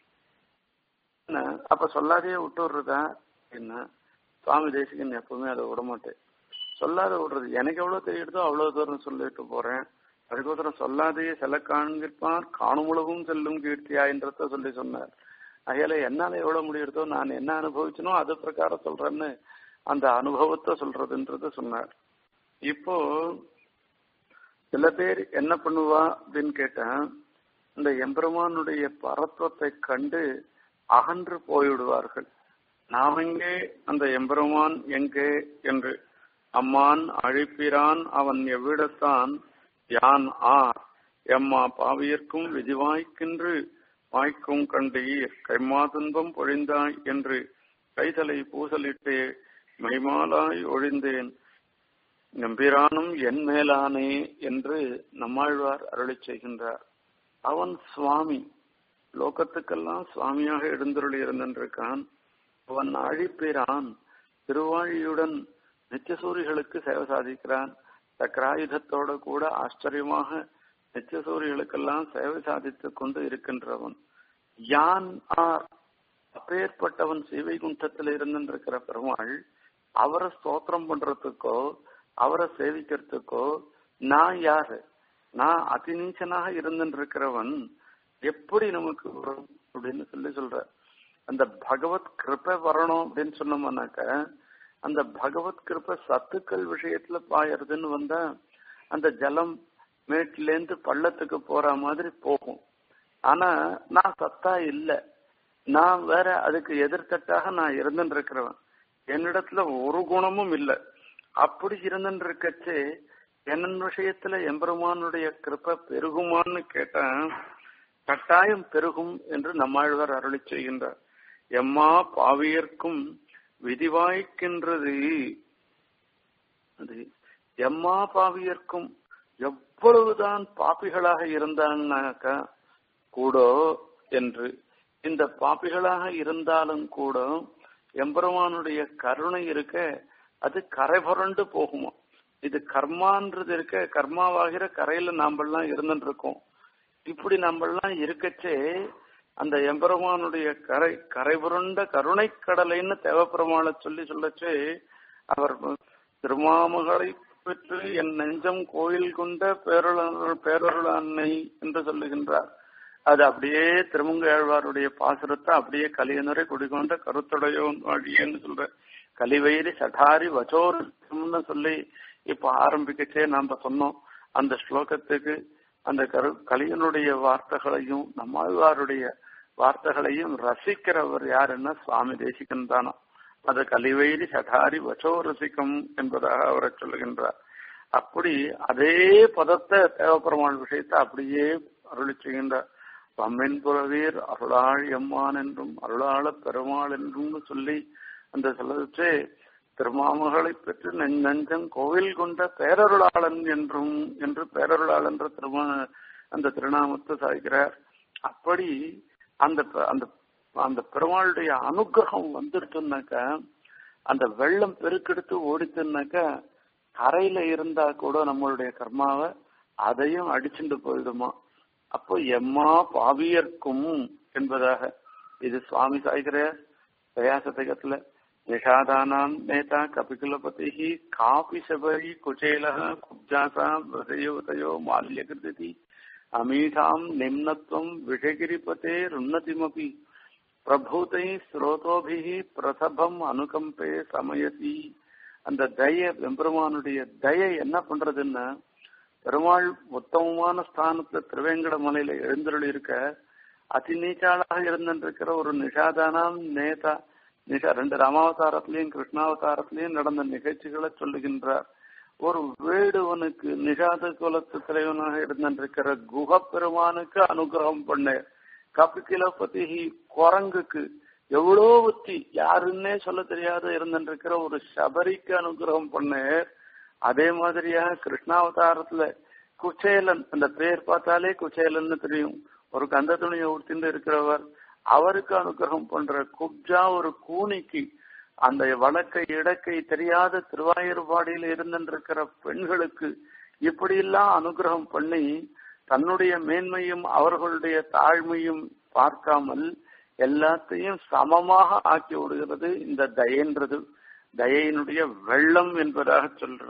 அப்ப சொல்லாதையே விட்டு விடுறதா என்ன சுவாமி தேசிகன் எப்பவுமே அதை விட மாட்டேன் சொல்லாத விடுறது எனக்கு எவ்வளவு தெரியுதோ அவ்வளவு தூரம் சொல்லிட்டு போறேன் அதுக்கோசரம் சொல்லாதையே சில காண்கிற்பார் காணுமுழகும் செல்லும் கீர்த்தியாயின்றத சொல்லி சொன்னார் அகையில என்னால எவ்வளவு முடியுதோ நான் என்ன அனுபவிச்சனோ அது பிரகாரம் சொல்றேன்னு அந்த அனுபவத்தை சொல்றதுன்றது சொன்னார் இப்போ சில பேர் என்ன பண்ணுவா அப்படின்னு கேட்டா இந்த எம்பெருமானுடைய பரத்துவத்தை கண்டு அகன்று போய்விடுவார்கள் நாம் எங்கே அந்த எம்பெருமான் எங்கே என்று அம்மான் அழிப்பிரான் அவன் எவ்விடத்தான் யான் ஆர் எம்மா பாவியர்க்கும் விதிவாய்க்கின்று வாய்க்கும் கண்டீர் கைமா துன்பம் பொழிந்தாய் என்று கைதலை பூசலிட்டே மைமாலாய் ஒழிந்தேன் நம்பிரானும் என் மேலானே என்று நம்மாழ்வார் அருளி செய்கின்றார் அவன் சுவாமி லோகத்துக்கெல்லாம் சுவாமியாக எழுந்தருளி இருந்திருக்கான் அவன் அழிப்பிறான் திருவாழியுடன் நித்தியசூரிகளுக்கு சேவை சாதிக்கிறான் சக்கராயுதத்தோட கூட ஆச்சரியமாக நித்தியசூரிகளுக்கெல்லாம் சேவை சாதித்துக் கொண்டு இருக்கின்றவன் யான் ஆர் அப்பேற்பட்டவன் சீவைகுண்டத்தில் இருந்திருக்கிற பெருமாள் அவரை ஸ்தோத்திரம் பண்றதுக்கோ அவரை சேவிக்கிறதுக்கோ நான் யாரு நான் அதிநீச்சனாக இருந்திருக்கிறவன் எப்படி நமக்கு வரும் அப்படின்னு சொல்லி சொல்ற அந்த பகவத் கிருப்பை வரணும் அப்படின்னு சொன்னோம்னாக்க அந்த பகவத் கிருப்பை சத்துக்கள் விஷயத்துல பாயறதுன்னு வந்தா அந்த ஜலம் மேட்டிலேருந்து பள்ளத்துக்கு போற மாதிரி போகும் ஆனா நான் சத்தா இல்ல நான் வேற அதுக்கு எதிர்த்தட்டாக நான் இருந்துட்டு இருக்கிறவன் என்னிடத்துல ஒரு குணமும் இல்ல அப்படி இருந்துட்டு இருக்கச்சே என் விஷயத்துல எம்பெருமானுடைய கிருப்பை பெருகுமான்னு கேட்டேன் கட்டாயம் பெருகும் என்று நம்மாழ்வார் அருளி செய்கின்றார் எம்மா பாவியர்க்கும் விதிவாய்க்கின்றது அது எம்மா பாவியர்க்கும் எவ்வளவுதான் பாப்பிகளாக இருந்தாங்கனாக்கா கூட என்று இந்த பாப்பிகளாக இருந்தாலும் கூட எம்பெருமானுடைய கருணை இருக்க அது கரை புரண்டு போகுமா இது கர்மான்றது இருக்க கர்மாவாகிற கரையில நாமெல்லாம் இருந்துட்டு இருக்கோம் இப்படி நம்மெல்லாம் இருக்கச்சே அந்த எம்பெருமானுடைய கரை கரை புரண்ட கருணை கடலைன்னு தேவப்பெருமாளை சொல்லி சொல்லச்சு அவர் திருமாமகளை பெற்று என் நெஞ்சம் கோயில் கொண்ட பேரொருள் பேரொருள் அன்னை என்று சொல்லுகின்றார் அது அப்படியே திருமங்கையாழ்வாருடைய பாசுரத்தை அப்படியே கலியனுரை குடிகொண்ட கருத்துடையோ வழியன்னு சொல்ற கலிவயிறு சடாரி வச்சோர்னு சொல்லி இப்ப ஆரம்பிக்கச்சே நாம சொன்னோம் அந்த ஸ்லோகத்துக்கு அந்த கரு கலியனுடைய வார்த்தைகளையும் நம்மாழ்வாருடைய வார்த்தைகளையும் ரசிக்கிறவர் யாருன்னா சுவாமி தேசிகன் தானோ அது கலிவயிறு சடாரி வச்சோ ரசிக்கம் என்பதாக அவரை சொல்லுகின்றார் அப்படி அதே பதத்தை தேவப்பெருமாள் விஷயத்தை அப்படியே அருளி செய்கின்றார் பம்மென் புறவீர் அருளாள் எம்மான் என்றும் அருளாள பெருமாள் என்றும் சொல்லி அந்த சொல்லச்சே திருமாமகளை பெற்று நெஞ்சம் கோவில் கொண்ட பேரருளாளன் என்றும் என்று பேரருளாளன் என்ற திருமா அந்த திருநாமத்தை சாய்கிறார் அப்படி அந்த அந்த அந்த பெருமாளுடைய அனுகிரகம் வந்துருச்சுனாக்கா அந்த வெள்ளம் பெருக்கெடுத்து ஓடிச்சுனாக்கா கரையில இருந்தா கூட நம்மளுடைய கர்மாவை அதையும் அடிச்சுட்டு போயிடுமா அப்போ எம்மா பாவியர்க்கும் என்பதாக இது சுவாமி சாய்கிற பிரயாசதகத்துல நிஷாதானாம் நேதா கபிகுலபதி காபி சபரி குச்சேல குப்ஜாசா விரதயோதயோ மால்யகிருதி அமீஷாம் நிம்னத்வம் விஷகிரிபதே ருன்னதிமபி பிரபூதை ஸ்ரோதோபிகி பிரசபம் அனுகம்பே சமயதி அந்த தய எம்பெருமானுடைய தயை என்ன பண்றதுன்னா பெருமாள் உத்தமமான ஸ்தானத்துல திருவேங்கட மலையில எழுந்தருள் இருக்க அதி நீச்சாளாக இருந்திருக்கிற ஒரு நிஷாதானாம் நேதா நிஷா ரெண்டு ராமாவதாரத்திலையும் கிருஷ்ணாவதாரத்திலையும் நடந்த நிகழ்ச்சிகளை சொல்லுகின்றார் ஒரு வேடுவனுக்கு நிஷாத குலத்து தலைவனாக இருந்திருக்கிற குஹ பெருமானுக்கு அனுகிரகம் பண்ண கபிகிலபதி குரங்குக்கு எவ்வளோ புத்தி யாருன்னே சொல்ல தெரியாத இருந்திருக்கிற ஒரு சபரிக்கு அனுகிரகம் பண்ண அதே மாதிரியாக கிருஷ்ணாவதாரத்துல குச்சேலன் அந்த பேர் பார்த்தாலே குச்சேலன்னு தெரியும் ஒரு கந்த துணியை உடுத்திட்டு இருக்கிறவர் அவருக்கு அனுகிரகம் பண்ற குப்ஜா ஒரு கூனிக்கு அந்த வழக்கை இடக்கை தெரியாத திருவாயூர்பாடியில் இருந்திருக்கிற பெண்களுக்கு இப்படியெல்லாம் அனுகிரகம் பண்ணி தன்னுடைய மேன்மையும் அவர்களுடைய தாழ்மையும் பார்க்காமல் எல்லாத்தையும் சமமாக ஆக்கி விடுகிறது இந்த தயன்றது தயையினுடைய வெள்ளம் என்பதாக சொல்ற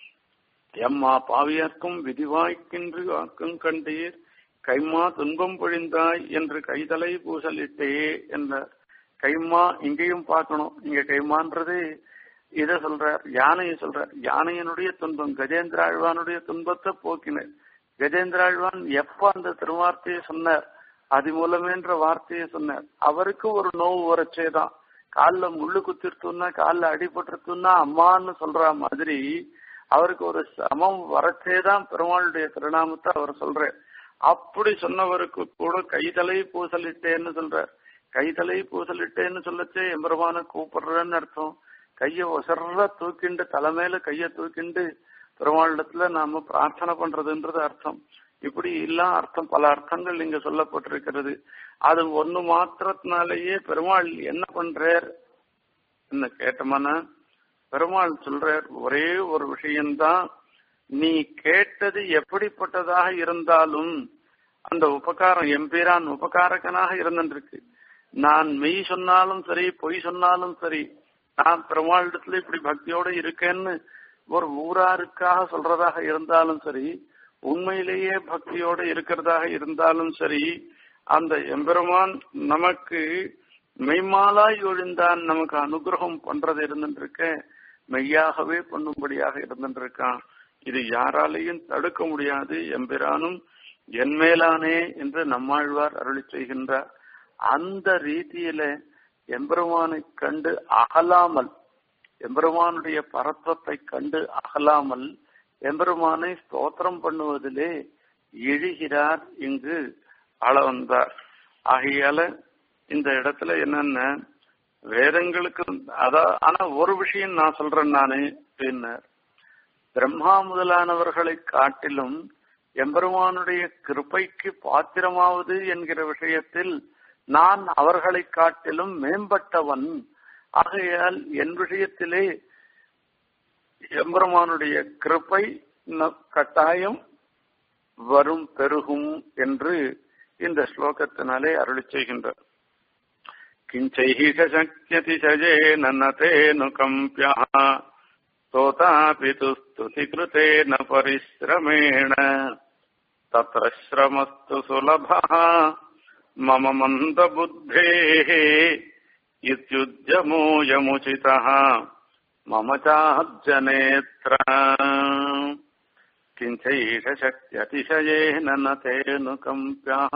எம்மா பாவியர்க்கும் விதிவாய்க்கின்று ஆக்கும் கண்டீர் கைமா துன்பம் பொழிந்தாய் என்று கைதலை பூசலிட்டே என்றார் கைமா இங்கேயும் பார்க்கணும் இங்க கைமான்றது இத சொல்றார் யானையை சொல்றார் யானையினுடைய துன்பம் கஜேந்திர ஆழ்வானுடைய துன்பத்தை போக்கினர் கஜேந்திர ஆழ்வான் எப்ப அந்த திருவார்த்தையை சொன்னார் அது மூலமேன்ற வார்த்தையை சொன்னார் அவருக்கு ஒரு நோவு வரச்சேதான் காலில் முள்ளு குத்திருத்துன்னா காலில் அடிபட்டுருத்துன்னா அம்மான்னு சொல்ற மாதிரி அவருக்கு ஒரு சமம் வரச்சேதான் பெருமாளுடைய திருநாமத்தை அவர் சொல்றார் அப்படி சொன்னவருக்கு கூட கைதலை பூசலிட்டேன்னு சொல்றார் கைதலை பூசலிட்டேன்னு சொல்லச்சே எம்பெருமான கூப்பிடுறேன்னு அர்த்தம் கைய ஒசர்ற தூக்கிண்டு தலைமையில கைய தூக்கிண்டு பெருமாளிடத்துல நாம பிரார்த்தனை பண்றதுன்றது அர்த்தம் இப்படி எல்லாம் அர்த்தம் பல அர்த்தங்கள் இங்க சொல்லப்பட்டிருக்கிறது அது ஒண்ணு மாத்திரத்தினாலேயே பெருமாள் என்ன பண்றார் என்ன கேட்டோம்னா பெருமாள் சொல்றார் ஒரே ஒரு விஷயம்தான் நீ கேட்டது எப்படிப்பட்டதாக இருந்தாலும் அந்த உபகாரம் எம்பீரான் உபகாரகனாக இருந்திருக்கு நான் மெய் சொன்னாலும் சரி பொய் சொன்னாலும் சரி நான் பெருமாளிடத்துல இப்படி பக்தியோட இருக்கேன்னு ஒரு ஊராருக்காக சொல்றதாக இருந்தாலும் சரி உண்மையிலேயே பக்தியோட இருக்கிறதாக இருந்தாலும் சரி அந்த எம்பெருமான் நமக்கு மெய்மாலாய் ஒழிந்தான் நமக்கு அனுகிரகம் பண்றது இருந்துருக்க மெய்யாகவே பண்ணும்படியாக இருந்துருக்கான் இது யாராலையும் தடுக்க முடியாது எம்பிரானும் என் மேலானே என்று நம்மாழ்வார் அருளி செய்கின்றார் அந்த ரீதியில எம்பெருமானை கண்டு அகலாமல் எம்பெருமானுடைய பரத்வத்தை கண்டு அகலாமல் எம்பெருமானை ஸ்தோத்திரம் பண்ணுவதிலே இழுகிறார் இங்கு ஆள வந்தார் ஆகையால இந்த இடத்துல என்னென்ன வேதங்களுக்கு அதான் ஆனா ஒரு விஷயம் நான் சொல்றேன் நானு அப்படின்னார் பிரம்மா முதலானவர்களை காட்டிலும் எம்பெருமானுடைய கிருப்பைக்கு பாத்திரமாவது என்கிற விஷயத்தில் நான் அவர்களை காட்டிலும் மேம்பட்டவன் ஆகையால் என் விஷயத்திலே எம்பெருமானுடைய கிருப்பை கட்டாயம் வரும் பெருகும் என்று இந்த ஸ்லோகத்தினாலே அருளி செய்கின்றார் किञ्चैहिषशक्यतिशजेन न तेऽनुकम्प्यः स्तोतापि तु स्तुतिकृतेन परिश्रमेण तत्र श्रमस्तु सुलभः मम मन्दबुद्धेः इत्युद्यमोऽयमुचितः मम चाब्जनेत्र किञ्चैषशक्त्यतिशयेन न तेऽनुकम्प्यः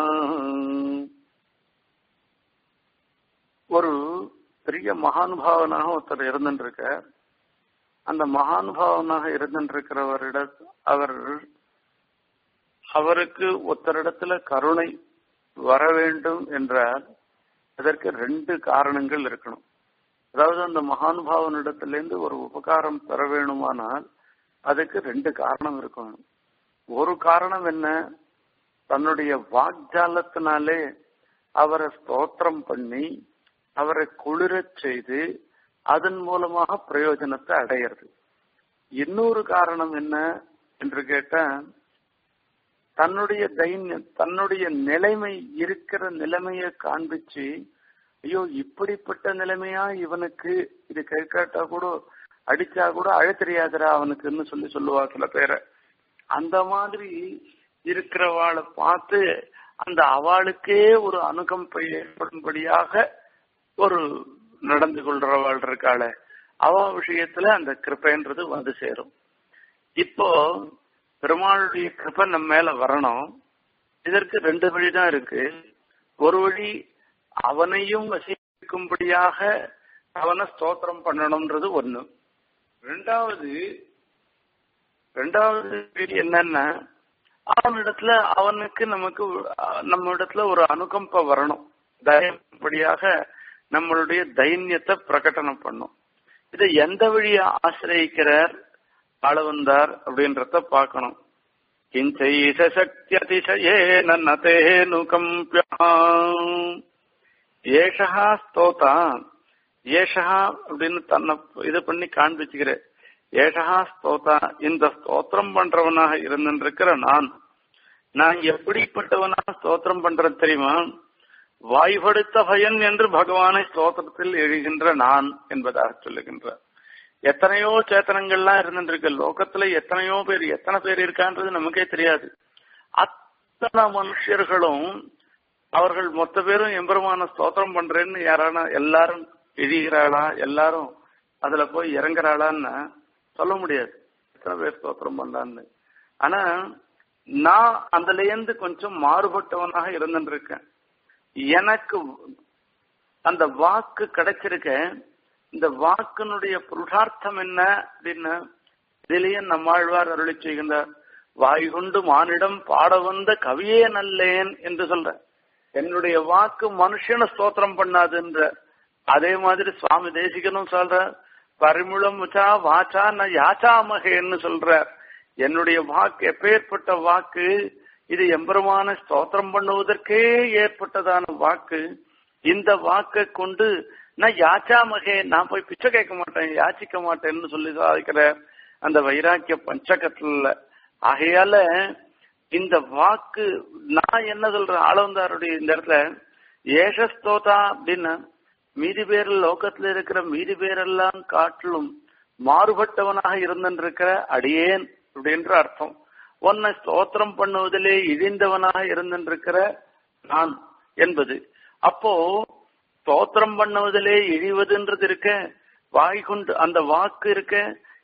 ஒரு பெரிய மகானுபாவனாக ஒருத்தர் இருந்துருக்க அந்த மகானுபாவனாக இருந்துருக்கிறவரிட அவர் அவருக்கு ஒருத்தரிடத்துல கருணை வர வேண்டும் என்றால் அதற்கு ரெண்டு காரணங்கள் இருக்கணும் அதாவது அந்த மகானுபாவனிடத்திலிருந்து ஒரு உபகாரம் பெற வேணுமானால் அதுக்கு ரெண்டு காரணம் இருக்கணும் ஒரு காரணம் என்ன தன்னுடைய வாக்ஜாலத்தினாலே அவரை ஸ்தோத்திரம் பண்ணி அவரை குளிரச் செய்து அதன் மூலமாக பிரயோஜனத்தை அடையிறது இன்னொரு காரணம் என்ன என்று கேட்டா தன்னுடைய தைன்யம் தன்னுடைய நிலைமை இருக்கிற நிலைமையை காண்பிச்சு ஐயோ இப்படிப்பட்ட நிலைமையா இவனுக்கு இது கேட்காட்டா கூட அடிச்சா கூட அழ தெரியாதுரா அவனுக்குன்னு சொல்லி சொல்லுவா சில பேரை அந்த மாதிரி இருக்கிறவாளை பார்த்து அந்த அவளுக்கே ஒரு அனுகம்பை ஏற்படும்படியாக ஒரு நடந்து கொள்றவாள் இருக்காள அவ விஷயத்துல அந்த கிருப்பைன்றது வந்து சேரும் இப்போ பெருமாளுடைய கிருப்பை நம்ம மேல வரணும் இதற்கு ரெண்டு வழிதான் இருக்கு ஒரு வழி அவனையும் வசிக்கும்படியாக அவனை ஸ்தோத்திரம் பண்ணணும்ன்றது ஒண்ணு ரெண்டாவது ரெண்டாவது என்னன்னா அவனிடத்துல அவனுக்கு நமக்கு நம்ம இடத்துல ஒரு அனுகம்ப வரணும் தயப்படியாக நம்மளுடைய தைரியத்தை பிரகடனம் பண்ணும் இதை எந்த வழியை ஆசிரியிக்கிறார் ஆளவந்தார் அப்படின்றத பார்க்கணும் கிஞ்சைஷ சக்தி அதிசயே நன்னதேனுகம்பியாம் ஏஷா ஸ்தோதா ஏஷா அப்படின்னு தன்னை இது பண்ணி காண்பிச்சுக்கிற ஏஷா ஸ்தோதா இந்த ஸ்தோத்திரம் பண்றவனாக இருந்திருக்கிற நான் நான் எப்படிப்பட்டவனா ஸ்தோத்திரம் பண்றது தெரியுமா வாய்படுத்த பயன் என்று பகவானை ஸ்தோத்திரத்தில் எழுகின்ற நான் என்பதாக சொல்லுகின்றார் எத்தனையோ சேத்தனங்கள்லாம் இருந்துருக்கு லோகத்துல எத்தனையோ பேர் எத்தனை பேர் இருக்கான்றது நமக்கே தெரியாது அத்தனை மனுஷர்களும் அவர்கள் மொத்த பேரும் எம்பெருமான ஸ்தோத்திரம் பண்றேன்னு யாரான எல்லாரும் எழுகிறாளா எல்லாரும் அதுல போய் இறங்குறாளான்னு சொல்ல முடியாது எத்தனை பேர் ஸ்தோத்திரம் பண்றான்னு ஆனா நான் அதுல இருந்து கொஞ்சம் மாறுபட்டவனாக இருந்துருக்கேன் எனக்கு அந்த வாக்கு கிடைச்சிருக்க இந்த வாக்கினுடைய புருஷார்த்தம் என்ன அப்படின்னு இதிலேயே நம்மாழ்வார் அருளி செய்கின்றார் வாய் கொண்டு மானிடம் பாட வந்த கவியே நல்லேன் என்று சொல்ற என்னுடைய வாக்கு மனுஷன ஸ்தோத்திரம் பண்ணாதுன்ற அதே மாதிரி சுவாமி தேசிகனும் சொல்ற பரிமுளம் வச்சா வாச்சா நான் யாச்சாமகேன்னு சொல்றார் என்னுடைய வாக்கு எப்பேற்பட்ட வாக்கு இது எம்பெருமான ஸ்தோத்திரம் பண்ணுவதற்கே ஏற்பட்டதான வாக்கு இந்த வாக்கை கொண்டு நான் யாச்சாமகே நான் போய் பிச்சை கேட்க மாட்டேன் யாச்சிக்க மாட்டேன்னு சொல்லி சாதிக்கிற அந்த வைராக்கிய பஞ்சகத்துல ஆகையால இந்த வாக்கு நான் என்ன சொல்றேன் ஆளவந்தாருடைய இந்த இடத்துல ஏஷஸ்தோதா அப்படின்னா மீதி பேர் லோகத்துல இருக்கிற மீதி பேரெல்லாம் காட்டிலும் மாறுபட்டவனாக இருந்திருக்கிற அடியேன் அப்படின்ற அர்த்தம் உன்னை ஸ்தோத்திரம் பண்ணுவதிலே இழிந்தவனாக இருந்திருக்கிற நான் என்பது அப்போ ஸ்தோத்திரம் பண்ணுவதிலே இழிவதுன்றது இருக்க வாய் கொண்டு அந்த வாக்கு இருக்க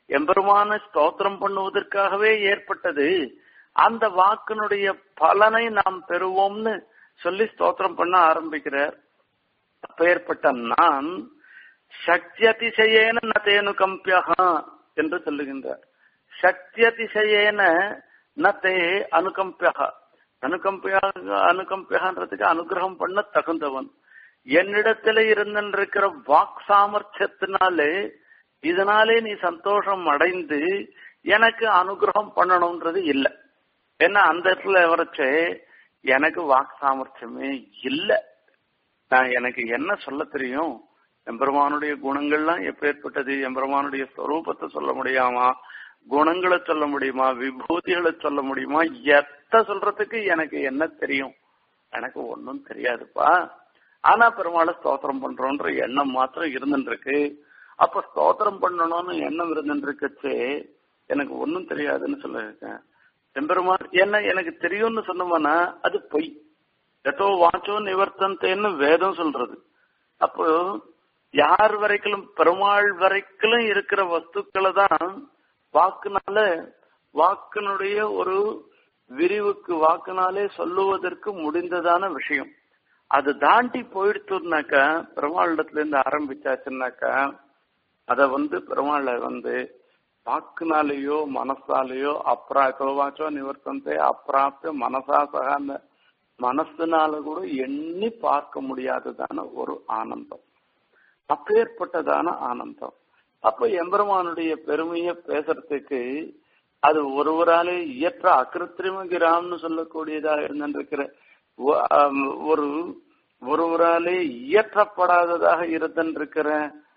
எம்பெருமான ஸ்தோத்திரம் பண்ணுவதற்காகவே ஏற்பட்டது அந்த வாக்கினுடைய பலனை நாம் பெறுவோம்னு சொல்லி ஸ்தோத்திரம் பண்ண ஆரம்பிக்கிறார் அப்பேற்பட்ட நான் சக்தி அதிசயேன நதேனு கம்பியகா என்று சொல்லுகின்றார் சக்தி அதிசயேன நத்தே அனுகம்பியகா அனுகம்பியா அனுகம்பியகான்றதுக்கு அனுகிரகம் பண்ண தகுந்தவன் என்னிடத்துல இருந்திருக்கிற வாக் சாமர்த்தியத்தினாலே இதனாலே நீ சந்தோஷம் அடைந்து எனக்கு அனுகிரகம் பண்ணணும்ன்றது இல்லை ஏன்னா அந்த இடத்துல வரைச்சே எனக்கு வாக் சாமர்த்தியமே இல்லை நான் எனக்கு என்ன சொல்ல தெரியும் எம்பெருமானுடைய குணங்கள்லாம் எப்பேற்பட்டது எம்பெருமானுடைய ஸ்வரூபத்தை சொல்ல முடியாமா குணங்களை சொல்ல முடியுமா விபூதிகளை சொல்ல முடியுமா எத்த சொல்றதுக்கு எனக்கு என்ன தெரியும் எனக்கு ஒன்றும் தெரியாதுப்பா ஆனா பெருமாளை ஸ்தோத்திரம் பண்றோன்ற எண்ணம் மாத்திரம் இருந்துருக்கு அப்ப ஸ்தோத்திரம் பண்ணணும்னு எண்ணம் இருந்துருக்குச்சு எனக்கு ஒன்றும் தெரியாதுன்னு சொல்லியிருக்கேன் எம்பெருமான் என்ன எனக்கு தெரியும்னு சொன்னோம்னா அது பொய் எதோ வாச்சோ நிவர்த்தந்தேன்னு வேதம் சொல்றது அப்போ யார் வரைக்கும் பெருமாள் வரைக்கும் இருக்கிற வஸ்துக்களை தான் வாக்குனால வாக்கினுடைய ஒரு விரிவுக்கு வாக்குனாலே சொல்லுவதற்கு முடிந்ததான விஷயம் அது தாண்டி போயிடுத்துனாக்கா பெருமாளிடத்துல இருந்து ஆரம்பிச்சாச்சுன்னாக்கா அத வந்து பெருமாளை வந்து வாக்குனாலேயோ மனசாலேயோ அப்ராத்தோவாச்சோ நிவர்த்தந்தே அப்பிராப்த மனசா சகாந்த மனசுனால கூட எண்ணி பார்க்க முடியாததான ஒரு ஆனந்தம் அப்பேற்பட்டதான ஆனந்தம் அப்ப எம்பெருமானுடைய பெருமையை பேசுறதுக்கு அது ஒருவராலே இயற்ற அகிருத்திரிமகிராம்னு சொல்லக்கூடியதாக இருந்திருக்கிற ஒரு ஒருவராலே இயற்றப்படாததாக இருந்திருக்கிற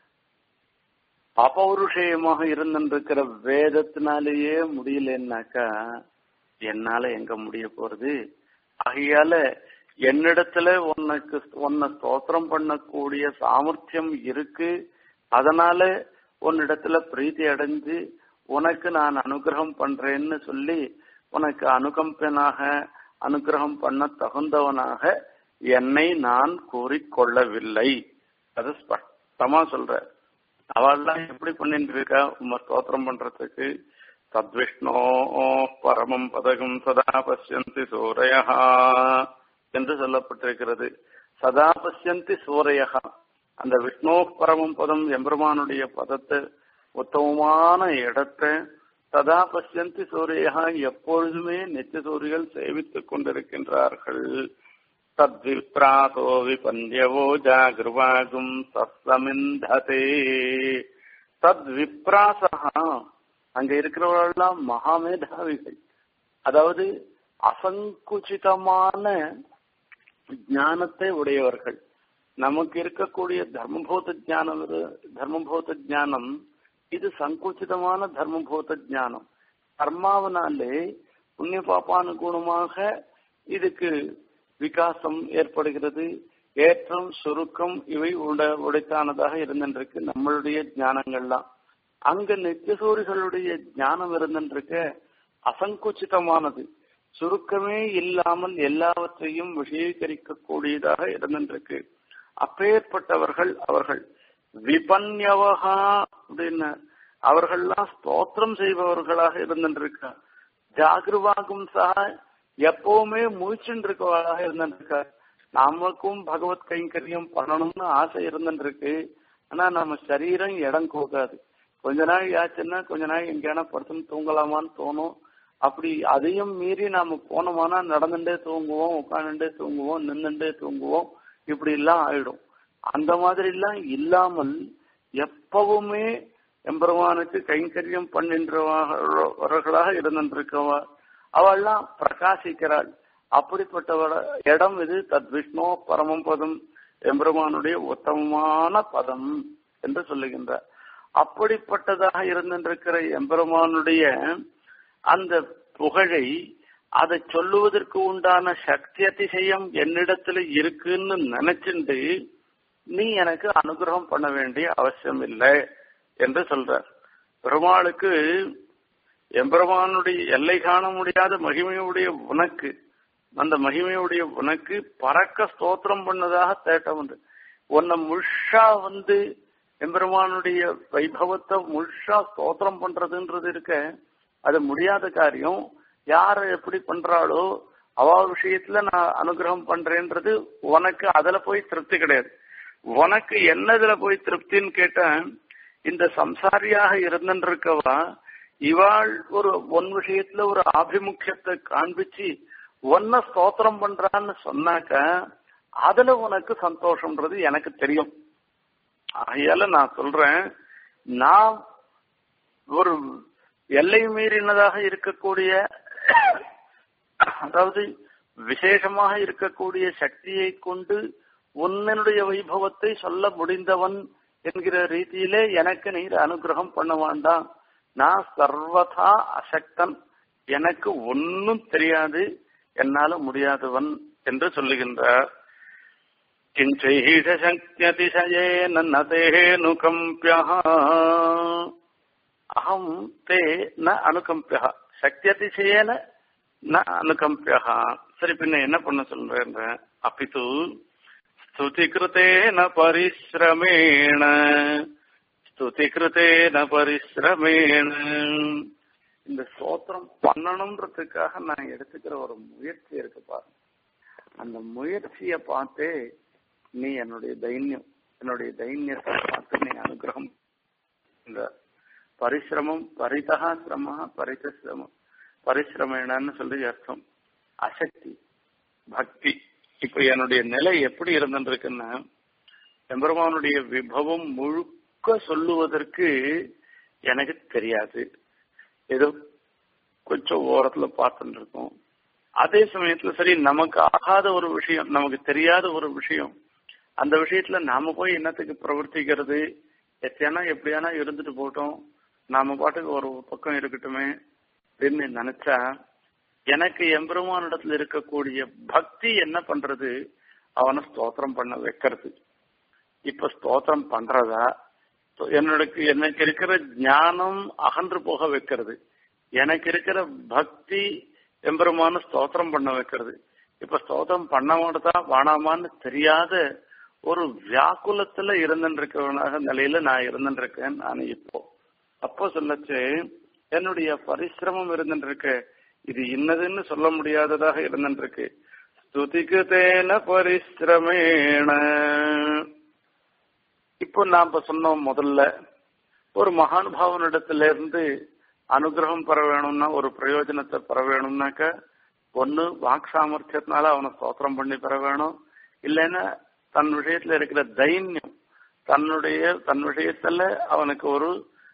அபௌருஷயமாக இருந்திருக்கிற வேதத்தினாலேயே முடியலன்னாக்கா என்னால எங்க முடிய போறது ஆகையால என்னிடத்துல உனக்கு உன்னை ஸ்தோத்திரம் பண்ணக்கூடிய சாமர்த்தியம் இருக்கு அதனால உன்னிடத்துல பிரீத்தி அடைஞ்சு உனக்கு நான் அனுகிரகம் பண்றேன்னு சொல்லி உனக்கு அனுகம்பனாக அனுகிரகம் பண்ண தகுந்தவனாக என்னை நான் கூறிக்கொள்ளவில்லை அது ஸ்பஷ்டமா சொல்ற அவள்லாம் எப்படி பண்ணிட்டு இருக்கா உம்ம ஸ்தோத்திரம் பண்றதுக்கு தத்விஷ்ணோ பரமம் பதகம் சதா பசியந்தி சூரையா என்று சொல்லப்பட்டிருக்கிறது சதா பசியந்தி சூரையா அந்த விஷ்ணோ பரமம் பதம் எம்பெருமானுடைய பதத்தை உத்தமமான இடத்தை சதா பசியந்தி சூரையா எப்பொழுதுமே நித்திய சூரியர்கள் சேவித்துக் கொண்டிருக்கின்றார்கள் தத்விப்ராசோ விபந்தியவோ ஜாகிருவாகும் சசமிந்ததே தத்விப்ராசா அங்க இருக்கிறவர்கள்லாம் மகாமேதாவிகள் அதாவது அசங்குச்சிதமான ஞானத்தை உடையவர்கள் நமக்கு இருக்கக்கூடிய தர்மபூத ஞானம் தர்மபூத ஞானம் இது சங்குச்சிதமான தர்மபூத ஞானம் கர்மாவனாலே புண்ணிய பாப்பானுகுணமாக இதுக்கு விகாசம் ஏற்படுகிறது ஏற்றம் சுருக்கம் இவை உட உடைத்தானதாக இருந்திருக்கு நம்மளுடைய ஞானங்கள்லாம் அங்க நித்தியசூரிகளுடைய ஞானம் இருந்திருக்க அசங்குச்சிதமானது சுருக்கமே இல்லாமல் எல்லாவற்றையும் விஷயீகரிக்க கூடியதாக இருந்திருக்கு அப்பேற்பட்டவர்கள் அவர்கள் விபன்யவகா அப்படின்னு அவர்கள்லாம் ஸ்தோத்திரம் செய்பவர்களாக இருந்திருக்க ஜாகிருவாகும் சக எப்பவுமே முழிச்சுட்டு இருக்கவர்களாக இருந்திருக்கார் நமக்கும் பகவத் கைங்கரியம் பண்ணணும்னு ஆசை இருந்துருக்கு ஆனா நம்ம சரீரம் இடம் கொடுக்காது கொஞ்ச நாள் ஆச்சுன்னா கொஞ்ச நாள் எங்கேனா படுத்துன்னு தூங்கலாமான்னு தோணும் அப்படி அதையும் மீறி நாம போனோமானா நடந்துட்டே தூங்குவோம் உட்காந்துட்டே தூங்குவோம் நின்றுட்டே தூங்குவோம் இப்படி எல்லாம் ஆயிடும் அந்த மாதிரி எல்லாம் இல்லாமல் எப்பவுமே எம்பெருமானுக்கு கைங்கரியம் பண்ணின்றவர்களாக இருந்திருக்கவா அவள்லாம் பிரகாசிக்கிறாள் அப்படிப்பட்டவள இடம் இது தத் விஷ்ணு பரமம் பதம் எம்பெருமானுடைய உத்தமமான பதம் என்று சொல்லுகின்றார் அப்படிப்பட்டதாக இருந்திருக்கிற எம்பெருமானுடைய அந்த புகழை அதை சொல்லுவதற்கு உண்டான சக்தி அதிசயம் என்னிடத்துல இருக்குன்னு நினைச்சுண்டு நீ எனக்கு அனுகிரகம் பண்ண வேண்டிய அவசியம் இல்லை என்று சொல்றார் பெருமாளுக்கு எம்பெருமானுடைய எல்லை காண முடியாத மகிமையுடைய உனக்கு அந்த மகிமையுடைய உனக்கு பறக்க ஸ்தோத்திரம் பண்ணதாக தேட்டம் உண்டு உன்னை முழுஷா வந்து எம்பெருமானுடைய வைபவத்தை முழுசா ஸ்தோத்திரம் பண்றதுன்றது இருக்க அது முடியாத காரியம் யார எப்படி பண்றாளோ அவ விஷயத்துல நான் அனுகிரகம் பண்றேன்றது உனக்கு அதுல போய் திருப்தி கிடையாது உனக்கு என்னதுல போய் திருப்தின்னு கேட்டேன் இந்த சம்சாரியாக இருந்துருக்கவா இவாள் ஒரு ஒன் விஷயத்துல ஒரு ஆபிமுக்கியத்தை காண்பிச்சு ஒன்ன ஸ்தோத்திரம் பண்றான்னு சொன்னாக்க அதுல உனக்கு சந்தோஷம்ன்றது எனக்கு தெரியும் ஆகையால நான் சொல்றேன் நான் ஒரு எல்லை மீறினதாக இருக்கக்கூடிய அதாவது விசேஷமாக இருக்கக்கூடிய சக்தியை கொண்டு உன்னுடைய வைபவத்தை சொல்ல முடிந்தவன் என்கிற ரீதியிலே எனக்கு நீர் அனுகிரகம் பண்ண வேண்டாம் நான் சர்வதா அசக்தன் எனக்கு ஒன்னும் தெரியாது என்னால முடியாதவன் என்று சொல்லுகின்றார் கிஞ்சைஷக்தியதிசயேன நதேனுகம்பியா அகம் தே ந அனுகம்பியா சக்தியதிசயேன ந அனுகம்பியா சரி பின்ன என்ன பண்ண சொல்றேன் அப்பித்து ஸ்துதிகிருத்தேன பரிசிரமேண ஸ்துதிகிருத்தேன பரிசிரமேண இந்த ஸ்தோத்திரம் பண்ணணும்ன்றதுக்காக நான் எடுத்துக்கிற ஒரு முயற்சி இருக்கு பாருங்க அந்த முயற்சியை பார்த்து நீ என்னுடைய தைன்யம் என்னுடைய தைன்யத்தை பார்த்து நீ அனுகிரகம் இந்த பரிசிரமம் பரிதகா சிரம பரிசிரமம் பரிசிரமேனன்னு சொல்லி அர்த்தம் அசக்தி பக்தி இப்ப என்னுடைய நிலை எப்படி இருந்துருக்குன்னா எம்பெருமானுடைய விபவம் முழுக்க சொல்லுவதற்கு எனக்கு தெரியாது ஏதோ கொஞ்சம் ஓரத்துல பார்த்துட்டு இருக்கோம் அதே சமயத்துல சரி நமக்கு ஆகாத ஒரு விஷயம் நமக்கு தெரியாத ஒரு விஷயம் அந்த விஷயத்துல நாம போய் என்னத்துக்கு பிரவர்த்திக்கிறது எத்தையானா எப்படியானா இருந்துட்டு போட்டோம் நாம பாட்டுக்கு ஒரு பக்கம் இருக்கட்டுமே அப்படின்னு நினைச்சா எனக்கு எம்பெருமானிடத்துல இருக்கக்கூடிய பக்தி என்ன பண்றது அவனை ஸ்தோத்திரம் பண்ண வைக்கிறது இப்ப ஸ்தோத்திரம் பண்றதா என்னோட எனக்கு இருக்கிற ஞானம் அகன்று போக வைக்கிறது எனக்கு இருக்கிற பக்தி எம்பெருமான ஸ்தோத்திரம் பண்ண வைக்கிறது இப்ப ஸ்தோத்திரம் பண்ண மாட்டதா வானாமான்னு தெரியாத ஒரு வியாக்குலத்துல இருந்துருக்கவனாக நிலையில நான் இருந்துருக்கேன் நான் இப்போ அப்போ சொல்லச்சு என்னுடைய பரிசிரமம் இருந்துருக்கு இது இன்னதுன்னு சொல்ல முடியாததாக இருந்துருக்கு ஸ்துதிக்கு தேன பரிசிரமேண இப்போ நாம சொன்னோம் முதல்ல ஒரு மகானுபாவனிடத்துல இருந்து அனுகிரகம் பெற வேணும்னா ஒரு பிரயோஜனத்தை பெற வேணும்னாக்க ஒன்னு வாக் சாமர்த்தியத்தினால அவனை ஸ்தோத்திரம் பண்ணி பெற வேணும் இல்லைன்னா தன் விஷயத்துல இருக்கிற தைன்யம் தன்னுடைய தன் விஷயத்துல அவனுக்கு ஒரு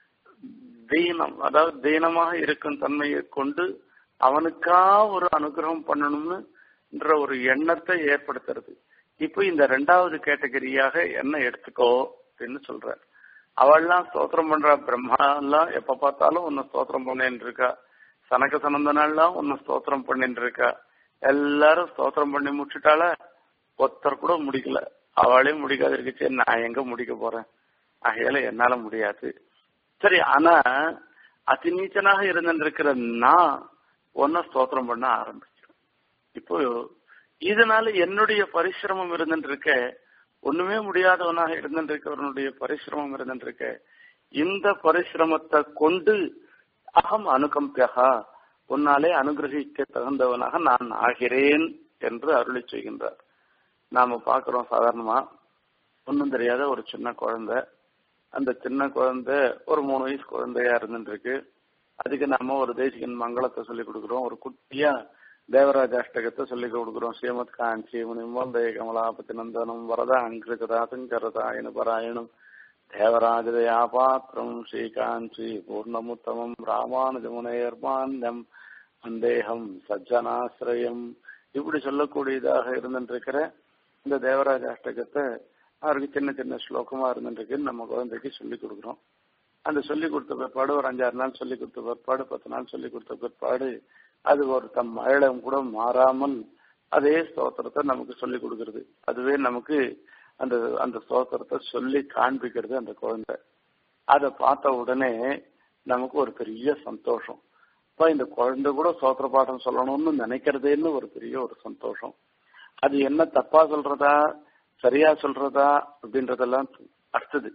தீனம் அதாவது தீனமாக இருக்கும் தன்மையை கொண்டு அவனுக்கா ஒரு அனுகிரகம் பண்ணணும்னு ஒரு எண்ணத்தை ஏற்படுத்துறது இப்போ இந்த ரெண்டாவது கேட்டகரியாக என்ன எடுத்துக்கோ அப்படின்னு சொல்ற அவள்லாம் ஸ்தோத்திரம் பண்றா பிரம்மா எல்லாம் எப்ப பார்த்தாலும் உன்னை ஸ்தோத்திரம் பண்ணிட்டு இருக்கா சனக சனந்தனாலாம் உன்னை ஸ்தோத்திரம் பண்ணிட்டு இருக்கா எல்லாரும் ஸ்தோத்திரம் பண்ணி முடிச்சுட்டால ஒருத்தர் கூட முடிக்கல அவளே முடிக்காத இருக்குச்சு நான் எங்க முடிக்க போறேன் ஆகையால என்னால முடியாது சரி ஆனா அதிநீச்சனாக இருந்திருக்கிற நான் ஒன்ன ஸ்தோத்திரம் பண்ண ஆரம்பிச்சேன் இப்போ இதனால என்னுடைய பரிசிரமம் இருந்துருக்க ஒண்ணுமே முடியாதவனாக இருந்திருக்கவனுடைய பரிசிரமம் இருந்திருக்க இந்த பரிசிரமத்தை கொண்டு அகம் அனுகம்பியகா உன்னாலே அனுகிரகிக்க தகுந்தவனாக நான் ஆகிறேன் என்று அருளி செய்கின்றார் நாம பாக்குறோம் சாதாரணமா ஒன்னும் தெரியாத ஒரு சின்ன குழந்தை அந்த சின்ன குழந்தை ஒரு மூணு வயசு குழந்தையா இருந்துருக்கு அதுக்கு நாம ஒரு தேசிகன் மங்களத்தை சொல்லி கொடுக்குறோம் ஒரு குட்டியா தேவராஜ அஷ்டகத்தை சொல்லி கொடுக்குறோம் ஸ்ரீமத் காஞ்சி முனிமோந்தய கமலாபதி நந்தனம் வரதா அங்கிருகதா சங்கரதாயன பராயணம் தேவராஜதயா பாத்திரம் ஸ்ரீகாஞ்சி பூர்ணமுத்தமம் ராமானுஜமுனையர்மான்யம் சந்தேகம் சஜ்ஜனாசிரயம் இப்படி சொல்லக்கூடியதாக இருந்துருக்கிற இந்த தேவராஜ அஷ்டகத்தை அவருக்கு சின்ன சின்ன ஸ்லோகமா இருந்துருக்குன்னு நம்ம குழந்தைக்கு சொல்லி கொடுக்குறோம் அந்த சொல்லி கொடுத்த பிற்பாடு ஒரு அஞ்சாறு நாள் சொல்லி கொடுத்த பிற்பாடு பத்து நாள் சொல்லி கொடுத்த பிற்பாடு அது ஒரு தம் மழம் கூட மாறாமல் அதே ஸ்தோத்திரத்தை நமக்கு சொல்லி கொடுக்கறது அதுவே நமக்கு அந்த அந்த ஸ்தோத்திரத்தை சொல்லி காண்பிக்கிறது அந்த குழந்தை அதை பார்த்த உடனே நமக்கு ஒரு பெரிய சந்தோஷம் இப்ப இந்த குழந்தை கூட ஸ்தோத்திர பாடம் சொல்லணும்னு நினைக்கிறதேன்னு ஒரு பெரிய ஒரு சந்தோஷம் அது என்ன தப்பா சொல்றதா சரியா சொல்றதா அப்படின்றதெல்லாம் அடுத்தது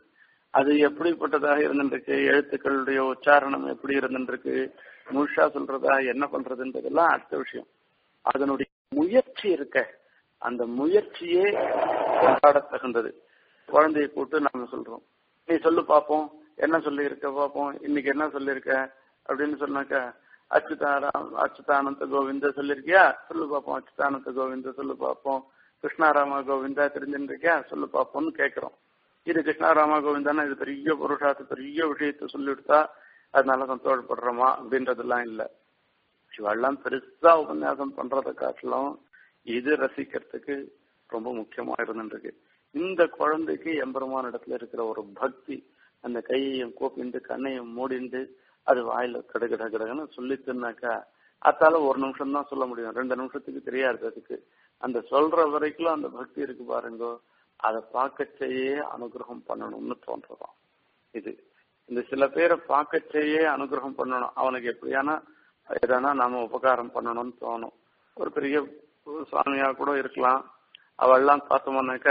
அது எப்படிப்பட்டதாக இருந்துருக்கு எழுத்துக்களுடைய உச்சாரணம் எப்படி இருந்துருக்கு முழுஷா சொல்றதா என்ன பண்றதுன்றதெல்லாம் அடுத்த விஷயம் அதனுடைய முயற்சி இருக்க அந்த முயற்சியே கொண்டாட தகுந்தது குழந்தைய கூட்டு நாம சொல்றோம் நீ சொல்லு பாப்போம் என்ன சொல்லி இருக்க பாப்போம் இன்னைக்கு என்ன சொல்லியிருக்க அப்படின்னு சொன்னாக்க அச்சுதாராம் அச்சுதானந்த கோவிந்த சொல்லிருக்கியா சொல்லு பாப்போம் அச்சுதானந்த கோவிந்த சொல்லு பாப்போம் கிருஷ்ணாராம கோவிந்தா தெரிஞ்சுருக்கியா சொல்லு பாப்போம்னு கேட்கிறோம் இது கிருஷ்ணாராம கோவிந்தானா இது பெரிய புருஷாத்து பெரிய விஷயத்த சொல்லிவிடுத்தா அதனால சந்தோஷப்படுறோமா அப்படின்றதெல்லாம் இல்ல இவெல்லாம் பெருசா உபன்யாசம் பண்றதை காட்டிலும் இது ரசிக்கிறதுக்கு ரொம்ப முக்கியமா இருந்துருக்கு இந்த குழந்தைக்கு எம்பெருமான இடத்துல இருக்கிற ஒரு பக்தி அந்த கையையும் கோப்பிண்டு கண்ணையும் மூடிண்டு அது வாயில கடகட கடகன்னு சொல்லிச்சுனாக்கா அத்தால ஒரு நிமிஷம் தான் சொல்ல முடியும் ரெண்டு நிமிஷத்துக்கு தெரியாது அதுக்கு அந்த சொல்ற வரைக்கும் அந்த பக்தி இருக்கு பாருங்க அதை பார்க்கச்சேயே அனுகிரகம் பண்ணணும்னு தோன்றதாம் இது இந்த சில பேரை பார்க்கச்சேயே அனுகிரகம் பண்ணணும் அவனுக்கு எப்படியானா எதனா நாம உபகாரம் பண்ணணும்னு தோணும் ஒரு பெரிய சுவாமியா கூட இருக்கலாம் அவெல்லாம் பார்த்தோம்னாக்க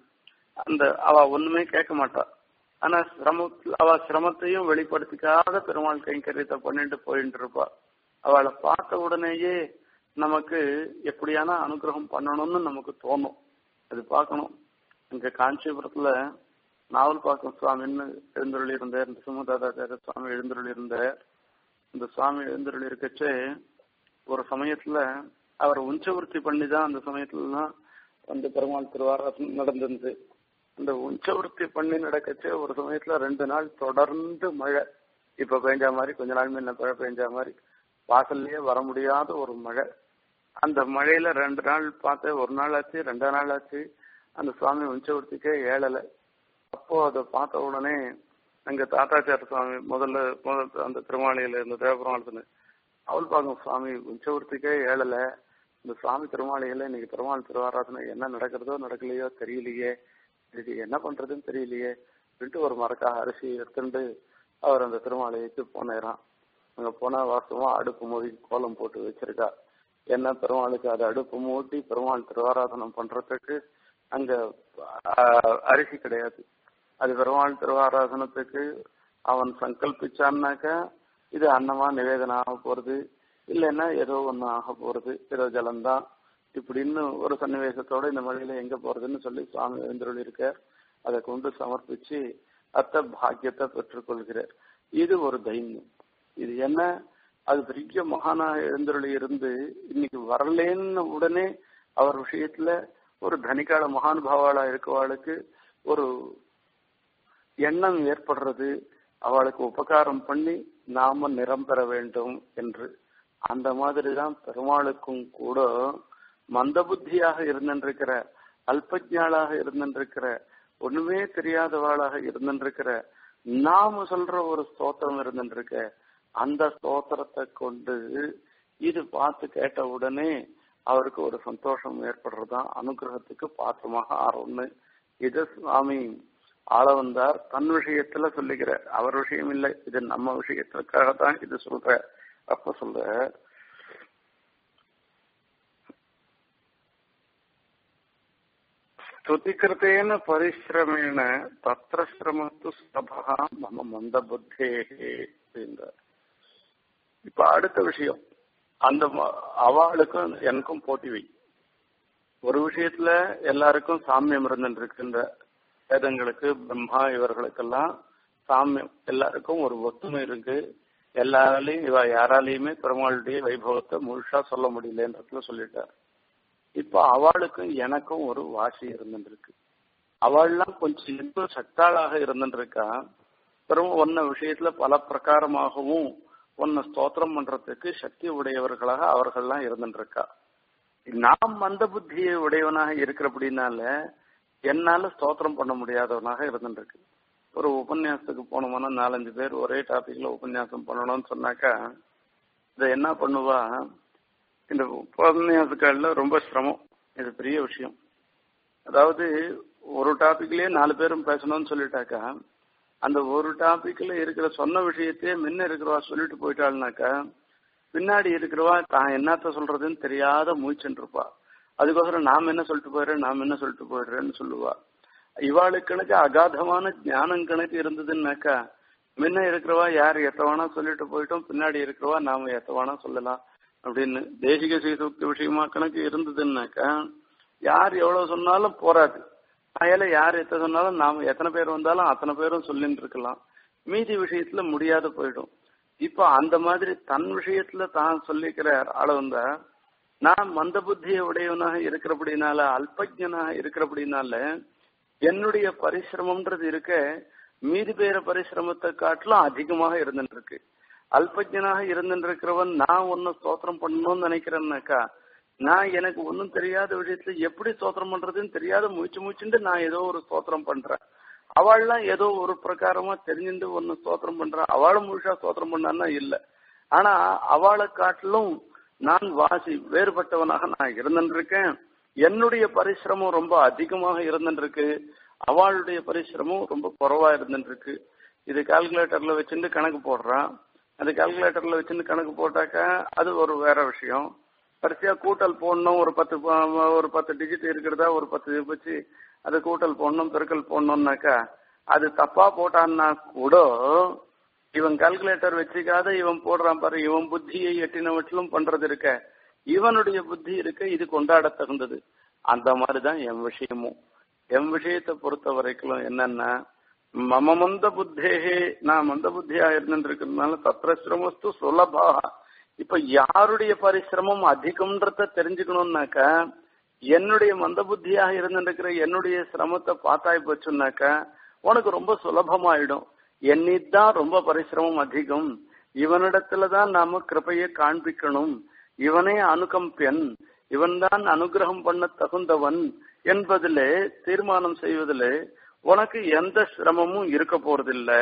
அந்த அவ ஒண்ணுமே கேட்க மாட்டா ஆனா சிரமத்துல அவ சிரமத்தையும் வெளிப்படுத்திக்காத பெருமாள் கைங்கரியத்தை பண்ணிட்டு போயிட்டு இருப்பா அவளை பார்த்த உடனேயே நமக்கு எப்படியான அனுகிரகம் பண்ணணும்னு நமக்கு தோணும் அது பார்க்கணும் இங்க காஞ்சிபுரத்துல நாவல்பாக்கம் சுவாமின்னு எழுந்தருளி இருந்தார் இந்த சுமதாதாச்சாரிய சுவாமி எழுந்தருளி இருந்தார் இந்த சுவாமி எழுந்தருளி இருக்கச்சே ஒரு சமயத்துல அவர் உஞ்சவர்த்தி பண்ணி தான் அந்த சமயத்துலலாம் வந்து பெருமாள் திருவாராசம் நடந்திருந்து அந்த உஞ்சவர்த்தி பண்ணி நடக்கச்சே ஒரு சமயத்துல ரெண்டு நாள் தொடர்ந்து மழை இப்ப பெஞ்ச மாதிரி கொஞ்ச நாள் முன்ன மழை பெஞ்ச மாதிரி வாசல்லயே வர முடியாத ஒரு மழை அந்த மழையில ரெண்டு நாள் பார்த்தேன் ஒரு நாள் ஆச்சு ரெண்டாம் நாள் ஆச்சு அந்த சுவாமி உஞ்சவர்த்திக்கே ஏழலை அப்போ அதை பார்த்த உடனே எங்க தாத்தாச்சார சுவாமி முதல்ல முதல் அந்த திருமாலையில இருந்த தேவபெருமாள் அவள் பார்க்கும் சுவாமி உஞ்சவர்த்திக்கே ஏழலை இந்த சுவாமி திருமாலையில இன்னைக்கு பெருமாள் திருவாராதனை என்ன நடக்கிறதோ நடக்கலையோ தெரியலையே இதுக்கு என்ன பண்றதுன்னு தெரியலையே அப்படின்ட்டு ஒரு மரக்கா அரிசி எடுத்துட்டு அவர் அந்த திருமாலைக்கு போனேறான் அங்க போனா வாசமா அடுப்பு மூடி கோலம் போட்டு வச்சிருக்கா என்ன பெருமாளுக்கு அது அடுப்பு மூட்டி பெருமாள் திருவாராதனம் பண்றதுக்கு அங்க அரிசி கிடையாது அது பெருமாள் திருவாராதனத்துக்கு அவன் சங்கல்பிச்சான்னாக்கா இது அன்னமா நிவேதனம் ஆக போறது இல்லைன்னா ஏதோ ஒண்ணு ஆக போறது ஏதோ ஜலம்தான் இப்படின்னு ஒரு சன்னிவேசத்தோட இந்த மழையில எங்க போறதுன்னு சொல்லி சுவாமி எழுந்தருள் இருக்கார் அதை கொண்டு சமர்ப்பிச்சு அத்த பாக்கியத்தை பெற்றுக்கொள்கிறார் இது ஒரு தைரியம் இது என்ன அது பெரிய மகானாக எழுந்தருளி இருந்து இன்னைக்கு வரலேன்னு உடனே அவர் விஷயத்துல ஒரு தனிக்கால மகானுபாவாளா இருக்கவாளுக்கு ஒரு எண்ணம் ஏற்படுறது அவளுக்கு உபகாரம் பண்ணி நாம நிறம் பெற வேண்டும் என்று அந்த மாதிரிதான் பெருமாளுக்கும் கூட மந்த புத்தியாக இருந்திருக்கிற அல்பஜாளாக இருந்திருக்கிற ஒண்ணுமே தெரியாதவாளாக இருந்திருக்கிற நாம சொல்ற ஒரு ஸ்தோத்திரம் இருந்திருக்க அந்த ஸ்தோத்திரத்தை கொண்டு இது பார்த்து கேட்ட உடனே அவருக்கு ஒரு சந்தோஷம் ஏற்படுறதுதான் அனுகிரகத்துக்கு பாத்திரமாக ஆறும்னு இது சுவாமி ஆள வந்தார் தன் விஷயத்துல சொல்லுகிற அவர் விஷயம் இல்லை இது நம்ம விஷயத்துக்காக தான் இது சொல்ற அப்ப சொல்ற ஸ்துதிகிருத்தேன பரிசிரமேன தத்திர சிரமத்து சபா மம மந்த புத்தே அப்படின்றார் இப்ப அடுத்த விஷயம் அந்த அவளுக்கும் எனக்கும் போட்டி வை ஒரு விஷயத்துல எல்லாருக்கும் சாமியம் இருந்துருக்கின்ற வேதங்களுக்கு பிரம்மா இவர்களுக்கெல்லாம் சாமியம் எல்லாருக்கும் ஒரு ஒத்துமை இருக்கு எல்லாராலையும் இவ யாராலையுமே பெருமாளுடைய வைபவத்தை முழுசா சொல்ல முடியலன்றதுல சொல்லிட்டார் இப்ப அவளுக்கும் எனக்கும் ஒரு வாசி இருந்துருக்கு அவள்லாம் கொஞ்சம் இன்னும் சக்தாளாக இருந்துருக்கா பெரும் ஒன்ன விஷயத்துல பல பிரகாரமாகவும் உன்னை ஸ்தோத்திரம் பண்றதுக்கு சக்தி உடையவர்களாக அவர்கள்லாம் இருந்துருக்கா நாம் மந்த புத்தியை உடையவனாக இருக்கிறபடினால என்னால ஸ்தோத்திரம் பண்ண முடியாதவனாக இருந்துருக்கு ஒரு உபன்யாசத்துக்கு போனோம்னா நாலஞ்சு பேர் ஒரே டாபிக்ல உபன்யாசம் பண்ணணும்னு சொன்னாக்கா இதை என்ன பண்ணுவா இந்த உபன்யாசக்கால ரொம்ப சிரமம் இது பெரிய விஷயம் அதாவது ஒரு டாபிக்லயே நாலு பேரும் பேசணும்னு சொல்லிட்டாக்கா அந்த ஒரு டாபிக்ல இருக்கிற சொன்ன விஷயத்தையே முன்ன இருக்கிறவா சொல்லிட்டு போயிட்டாள்னாக்கா பின்னாடி இருக்கிறவா தான் என்னத்த சொல்றதுன்னு தெரியாத மூச்சுன்னு இருப்பா அதுக்கோசரம் நாம் என்ன சொல்லிட்டு போயிடுறேன் நாம் என்ன சொல்லிட்டு போயிடுறேன்னு சொல்லுவா இவாளுக்கு கணக்கு அகாதமான ஞானம் கணக்கு இருந்ததுன்னாக்கா முன்ன இருக்கிறவா யார் எத்தவானா சொல்லிட்டு போயிட்டோம் பின்னாடி இருக்கிறவா நாம எத்தவானா சொல்லலாம் அப்படின்னு தேசிக சீசூக்தி விஷயமா கணக்கு இருந்ததுன்னாக்கா யார் எவ்வளவு சொன்னாலும் போராது அயல யார் எத்த சொன்னாலும் நாம எத்தனை பேர் வந்தாலும் அத்தனை பேரும் சொல்லிட்டு இருக்கலாம் மீதி விஷயத்துல முடியாத போயிடும் இப்ப அந்த மாதிரி தன் விஷயத்துல தான் சொல்லிக்கிற ஆள வந்தா நான் மந்த புத்திய உடையவனாக இருக்கிறபடினால அல்பஜனாக இருக்கிறபடினால என்னுடைய பரிசிரமம்ன்றது இருக்க மீதி பேர பரிசிரமத்தை காட்டிலும் அதிகமாக இருந்துட்டு இருக்கு அல்பஜனாக இருந்துட்டு இருக்கிறவன் நான் ஒன்னும் ஸ்தோத்திரம் பண்ணணும்னு நினைக்கிறேன்னாக்கா நான் எனக்கு ஒன்னும் தெரியாத விஷயத்துல எப்படி ஸ்தோத்திரம் பண்றதுன்னு தெரியாத முயற்சி முயற்சிட்டு நான் ஏதோ ஒரு ஸ்தோத்திரம் பண்றேன் அவள்லாம் ஏதோ ஒரு பிரகாரமா தெரிஞ்சுட்டு ஒன்னு ஸ்தோத்திரம் பண்றான் அவளும் முழுசா ஸ்தோத்திரம் பண்ணான்னா இல்ல ஆனா அவளை காட்டிலும் நான் வாசி வேறுபட்டவனாக நான் இருந்துருக்கேன் என்னுடைய பரிசிரமம் ரொம்ப அதிகமாக இருந்துருக்கு அவளுடைய பரிசிரமம் ரொம்ப குறைவா இருந்துருக்கு இது கால்குலேட்டர்ல வச்சுட்டு கணக்கு போடுறான் அந்த கால்குலேட்டர்ல வச்சுட்டு கணக்கு போட்டாக்கா அது ஒரு வேற விஷயம் கடைசியா கூட்டல் போடணும் ஒரு பத்து ஒரு பத்து டிஜிட் இருக்கிறதா ஒரு பத்து வச்சு அது கூட்டல் போடணும் பெருக்கல் போடணும்னாக்கா அது தப்பா போட்டான்னா கூட இவன் கால்குலேட்டர் வச்சுக்காத இவன் போடுறான் பாரு இவன் புத்தியை எட்டினவற்றிலும் பண்றது இருக்க இவனுடைய புத்தி இருக்க இது கொண்டாட தகுந்தது அந்த மாதிரிதான் என் விஷயமும் என் விஷயத்தை பொறுத்த வரைக்கும் என்னன்னா மம மந்த புத்தேகே நான் மந்த புத்தியா இருந்துருக்கிறதுனால தத்திர சிரமஸ்து சுலபா இப்ப யாருடைய பரிசிரமம் அதிகம்ன்றத தெரிஞ்சுக்கணும்னாக்கா என்னுடைய மந்த புத்தியாக இருந்துருக்கிற என்னுடைய சிரமத்தை பார்த்தாய் போச்சுன்னாக்கா உனக்கு ரொம்ப சுலபமாயிடும் என்னிதான் ரொம்ப பரிசிரமம் அதிகம் இவனிடத்துலதான் நாம கிருப்பையை காண்பிக்கணும் இவனே அனுகம்பியன் இவன்தான் அனுகிரகம் பண்ண தகுந்தவன் என்பதிலே தீர்மானம் செய்வதிலே உனக்கு எந்த சிரமமும் இருக்க போறதில்ல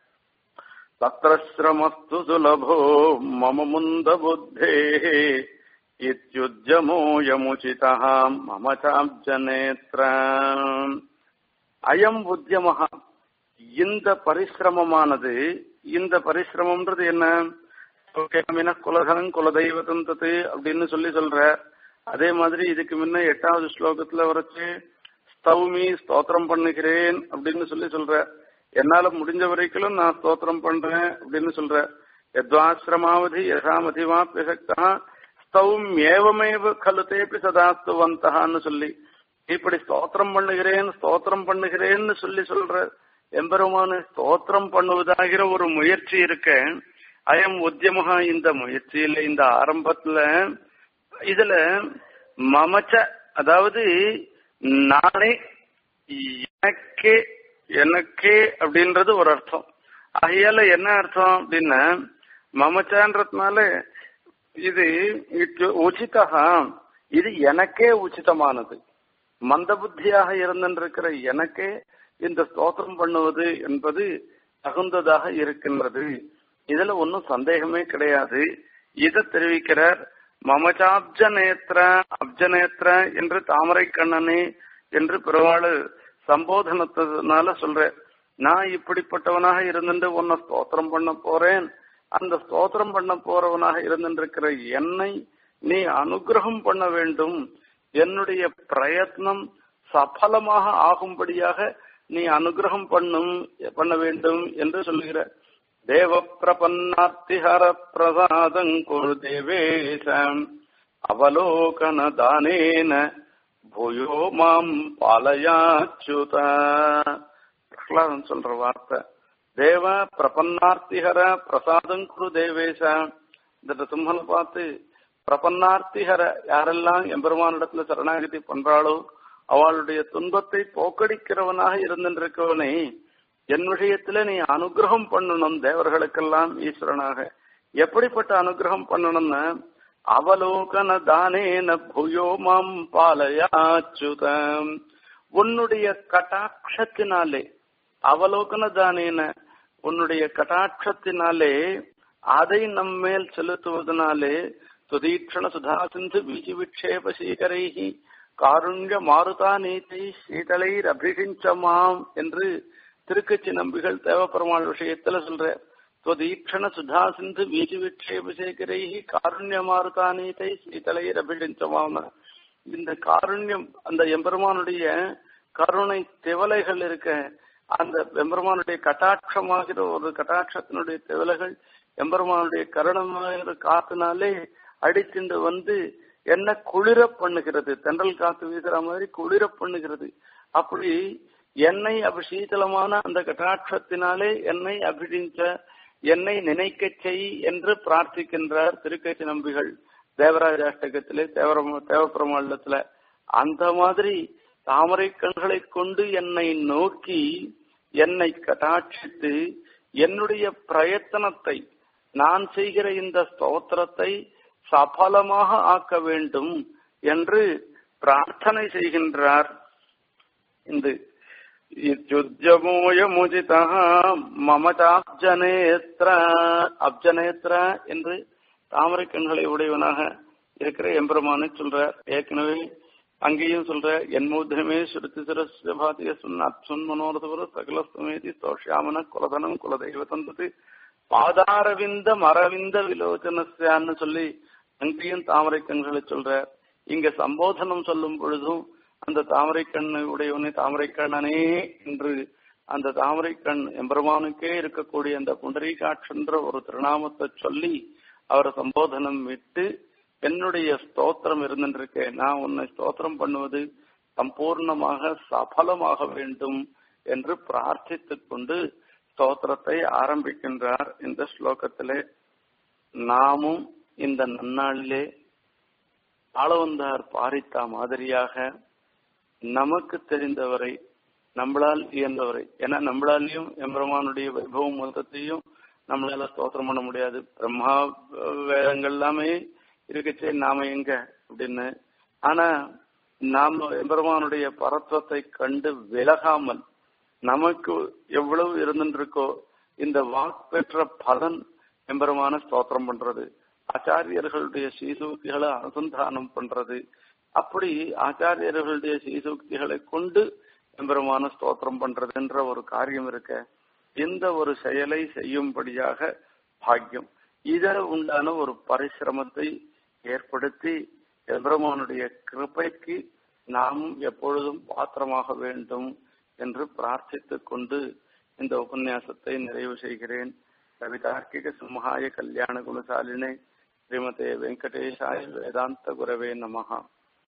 தத்திர சிரமஸ்து சுலபோ மம முந்த புத்தே இத்யுஜமோயமுச்சிதா மம சாப்ஜநேத்ர அயம் உத்தியமஹா இந்த பரிசிரமமானது இந்த பரிசிரமம்ன்றது என்ன கேமின குலதனம் குலதெய்வத்தம் தத்து அப்படின்னு சொல்லி சொல்ற அதே மாதிரி இதுக்கு முன்ன எட்டாவது ஸ்லோகத்துல வரைச்சு ஸ்தௌமி ஸ்தோத்திரம் பண்ணுகிறேன் அப்படின்னு சொல்லி சொல்ற என்னால முடிஞ்ச வரைக்கும் நான் ஸ்தோத்திரம் பண்றேன் அப்படின்னு சொல்ற எத்வாசிரமாவதி யசாமதிவாப்பியசக்தா ஸ்தௌம் ஏவமேவ கலுதேப்பி சதாஸ்துவந்தகான்னு சொல்லி இப்படி ஸ்தோத்திரம் பண்ணுகிறேன் ஸ்தோத்திரம் பண்ணுகிறேன்னு சொல்லி சொல்ற எம்பெருமான ஸ்தோத்திரம் பண்ணுவதாகிற ஒரு முயற்சி இருக்க அயம் உத்தியமகா இந்த முயற்சியில இந்த ஆரம்பத்துல இதுல மமச்ச அதாவது நானே எனக்கே எனக்கே அப்படின்றது ஒரு அர்த்தம் ஆகையால என்ன அர்த்தம் அப்படின்னா மமச்சான்றதுனால இது உச்சிதா இது எனக்கே உச்சிதமானது மந்த புத்தியாக இருந்திருக்கிற எனக்கே இந்த ஸ்தோத்திரம் பண்ணுவது என்பது தகுந்ததாக இருக்கின்றது இதுல ஒன்னும் சந்தேகமே கிடையாது இதை தெரிவிக்கிறார் மமச்சாப்ஜ நேத்திர அப்ஜநேத்திர என்று தாமரை கண்ணனே என்று பிறவாளு சம்போதனத்தினால சொல்ற நான் இப்படிப்பட்டவனாக இருந்துட்டு உன்னை ஸ்தோத்திரம் பண்ண போறேன் அந்த ஸ்தோத்திரம் பண்ண போறவனாக இருந்திருக்கிற என்னை நீ அனுகிரகம் பண்ண வேண்டும் என்னுடைய பிரயத்னம் சஃலமாக ஆகும்படியாக நீ அனுகிரகம் பண்ணும் பண்ண வேண்டும் என்று சொல்லுகிற தேவ பிரபன்னார்த்திஹர பிரசாதங்குரு தேவேசம் அவலோகன தானேன பூயோ மாம் பாலயாச்சுத பிரகலாதன் சொல்ற வார்த்தை தேவ பிரபன்னார்த்திஹர பிரசாதம் குரு தேவேச இந்த சிம்மனை பார்த்து பிரபன்னார்த்திஹர யாரெல்லாம் எம்பெருமானிடத்துல சரணாகதி பண்றாளோ அவளுடைய துன்பத்தை போக்கடிக்கிறவனாக இருந்திருக்கவனை என் விஷயத்துல நீ அனுகிரகம் பண்ணணும் தேவர்களுக்கெல்லாம் ஈஸ்வரனாக எப்படிப்பட்ட அனுகிரகம் பண்ணணும்னு அவலோகன தானேன புயோ மாம் பாலயாச்சுதம் உன்னுடைய கட்டாட்சத்தினாலே அவலோகன தானேன உன்னுடைய கட்டாட்சத்தினாலே அதை நம்மேல் செலுத்துவதனாலே சுதீட்சண சுதா சிந்து வீசி விக்ஷேப சீகரைஹி காருண்ய மாருதா நீத்தை சீதளைர் அபிஷிஞ்சமாம் என்று திருக்கச்சி நம்பிகள் தேவப்பெருமாள் விஷயத்துல சொல்ற துவதீட்சண சுதா சிந்து வீசி விக்ஷேபசேகரைஹி காருண்ய மாருதா நீத்தை சீதளைர் அபிஷிஞ்சமாம் இந்த காருண்யம் அந்த எம்பெருமானுடைய கருணை திவலைகள் இருக்க அந்த எம்பெருமானுடைய கட்டாட்சமாகிற ஒரு கட்டாட்சத்தினுடைய திவலைகள் எம்பெருமானுடைய கருணமாகிற காத்துனாலே அடிச்சுண்டு வந்து என்ன குளிர பண்ணுகிறது தென்றல் காத்து வீசுற மாதிரி குளிர பண்ணுகிறது அப்படி என்னை அபிஷீதலமான அந்த கட்டாட்சத்தினாலே என்னை அபிஷிச்ச என்னை நினைக்க செய் என்று பிரார்த்திக்கின்றார் திருக்கட்சி நம்பிகள் தேவராஜ அஷ்டகத்திலே தேவர தேவப்பெருமாளத்துல அந்த மாதிரி தாமரை கண்களை கொண்டு என்னை நோக்கி என்னை கட்டாட்சித்து என்னுடைய பிரயத்தனத்தை நான் செய்கிற இந்த ஸ்தோத்திரத்தை சபலமாக ஆக்க வேண்டும் என்று பிரார்த்தனை செய்கின்றார் இந்த இத்யுஜமோயமுஜிதா மமதாப்ஜனேத்ர அப்ஜனேத்ர என்று தாமரை கண்களை உடையவனாக இருக்கிற எம்பெருமானை சொல்றார் ஏற்கனவே அங்கேயும் சொல்ற என் மூத்திரமே சுருத்தி சிரஸ்பாதிய சுன்னாத் சுன்மனோரதபுர சகலஸ்தமேதி தோஷாமன குலதனம் குலதெய்வத்தந்தது பாதாரவிந்த மரவிந்த விலோச்சனஸ்யான்னு சொல்லி அங்கேயும் தாமரை கண்களை சொல்ற இங்க சம்போதனம் சொல்லும் பொழுதும் அந்த தாமரை கண்ணை உடையவனே தாமரை கண்ணனே என்று அந்த தாமரை கண் எம்பெருமானுக்கே இருக்கக்கூடிய அந்த புண்டரீகாட்சன்ற ஒரு திருநாமத்தை சொல்லி அவரை சம்போதனம் விட்டு என்னுடைய ஸ்தோத்திரம் இருந்துருக்கேன் நான் உன்னை ஸ்தோத்திரம் பண்ணுவது சம்பூர்ணமாக சபலமாக வேண்டும் என்று பிரார்த்தித்துக் கொண்டு ஸ்தோத்திரத்தை ஆரம்பிக்கின்றார் இந்த ஸ்லோகத்திலே நாமும் இந்த நன்னாளிலே ஆளவந்தார் பாரித்தா மாதிரியாக நமக்கு தெரிந்தவரை நம்மளால் இயன்றவரை ஏன்னா நம்மளாலையும் எம்பெருமானுடைய வைபவம் மொத்தத்தையும் நம்மளால ஸ்தோத்திரம் பண்ண முடியாது பிரம்மா வேதங்கள் எல்லாமே இருக்கச்சே நாம எங்க அப்படின்னு ஆனா நாம எம்பெருமானுடைய பரத்துவத்தை கண்டு விலகாமல் நமக்கு எவ்வளவு இருந்துருக்கோ இந்த வாக் பெற்ற பலன் எம்பெருமான ஸ்தோத்திரம் பண்றது ஆச்சாரியர்களுடைய சீசூக்திகளை அனுசந்தானம் பண்றது அப்படி ஆச்சாரியர்களுடைய சீசூக்திகளை கொண்டு எம்பெருமான ஸ்தோத்திரம் பண்றதுன்ற ஒரு காரியம் இருக்க இந்த ஒரு செயலை செய்யும்படியாக பாக்கியம் இதர உண்டான ஒரு பரிசிரமத்தை ஏற்படுத்தி எம்பெருமானுடைய கிருப்பைக்கு நாமும் எப்பொழுதும் பாத்திரமாக வேண்டும் என்று பிரார்த்தித்துக் கொண்டு இந்த உபன்யாசத்தை நிறைவு செய்கிறேன் கவிதார்க்கிக சிம்ஹாய கல்யாண குணசாலினே ஸ்ரீமதே வெங்கடேஷாய வேதாந்த குரவே நமகா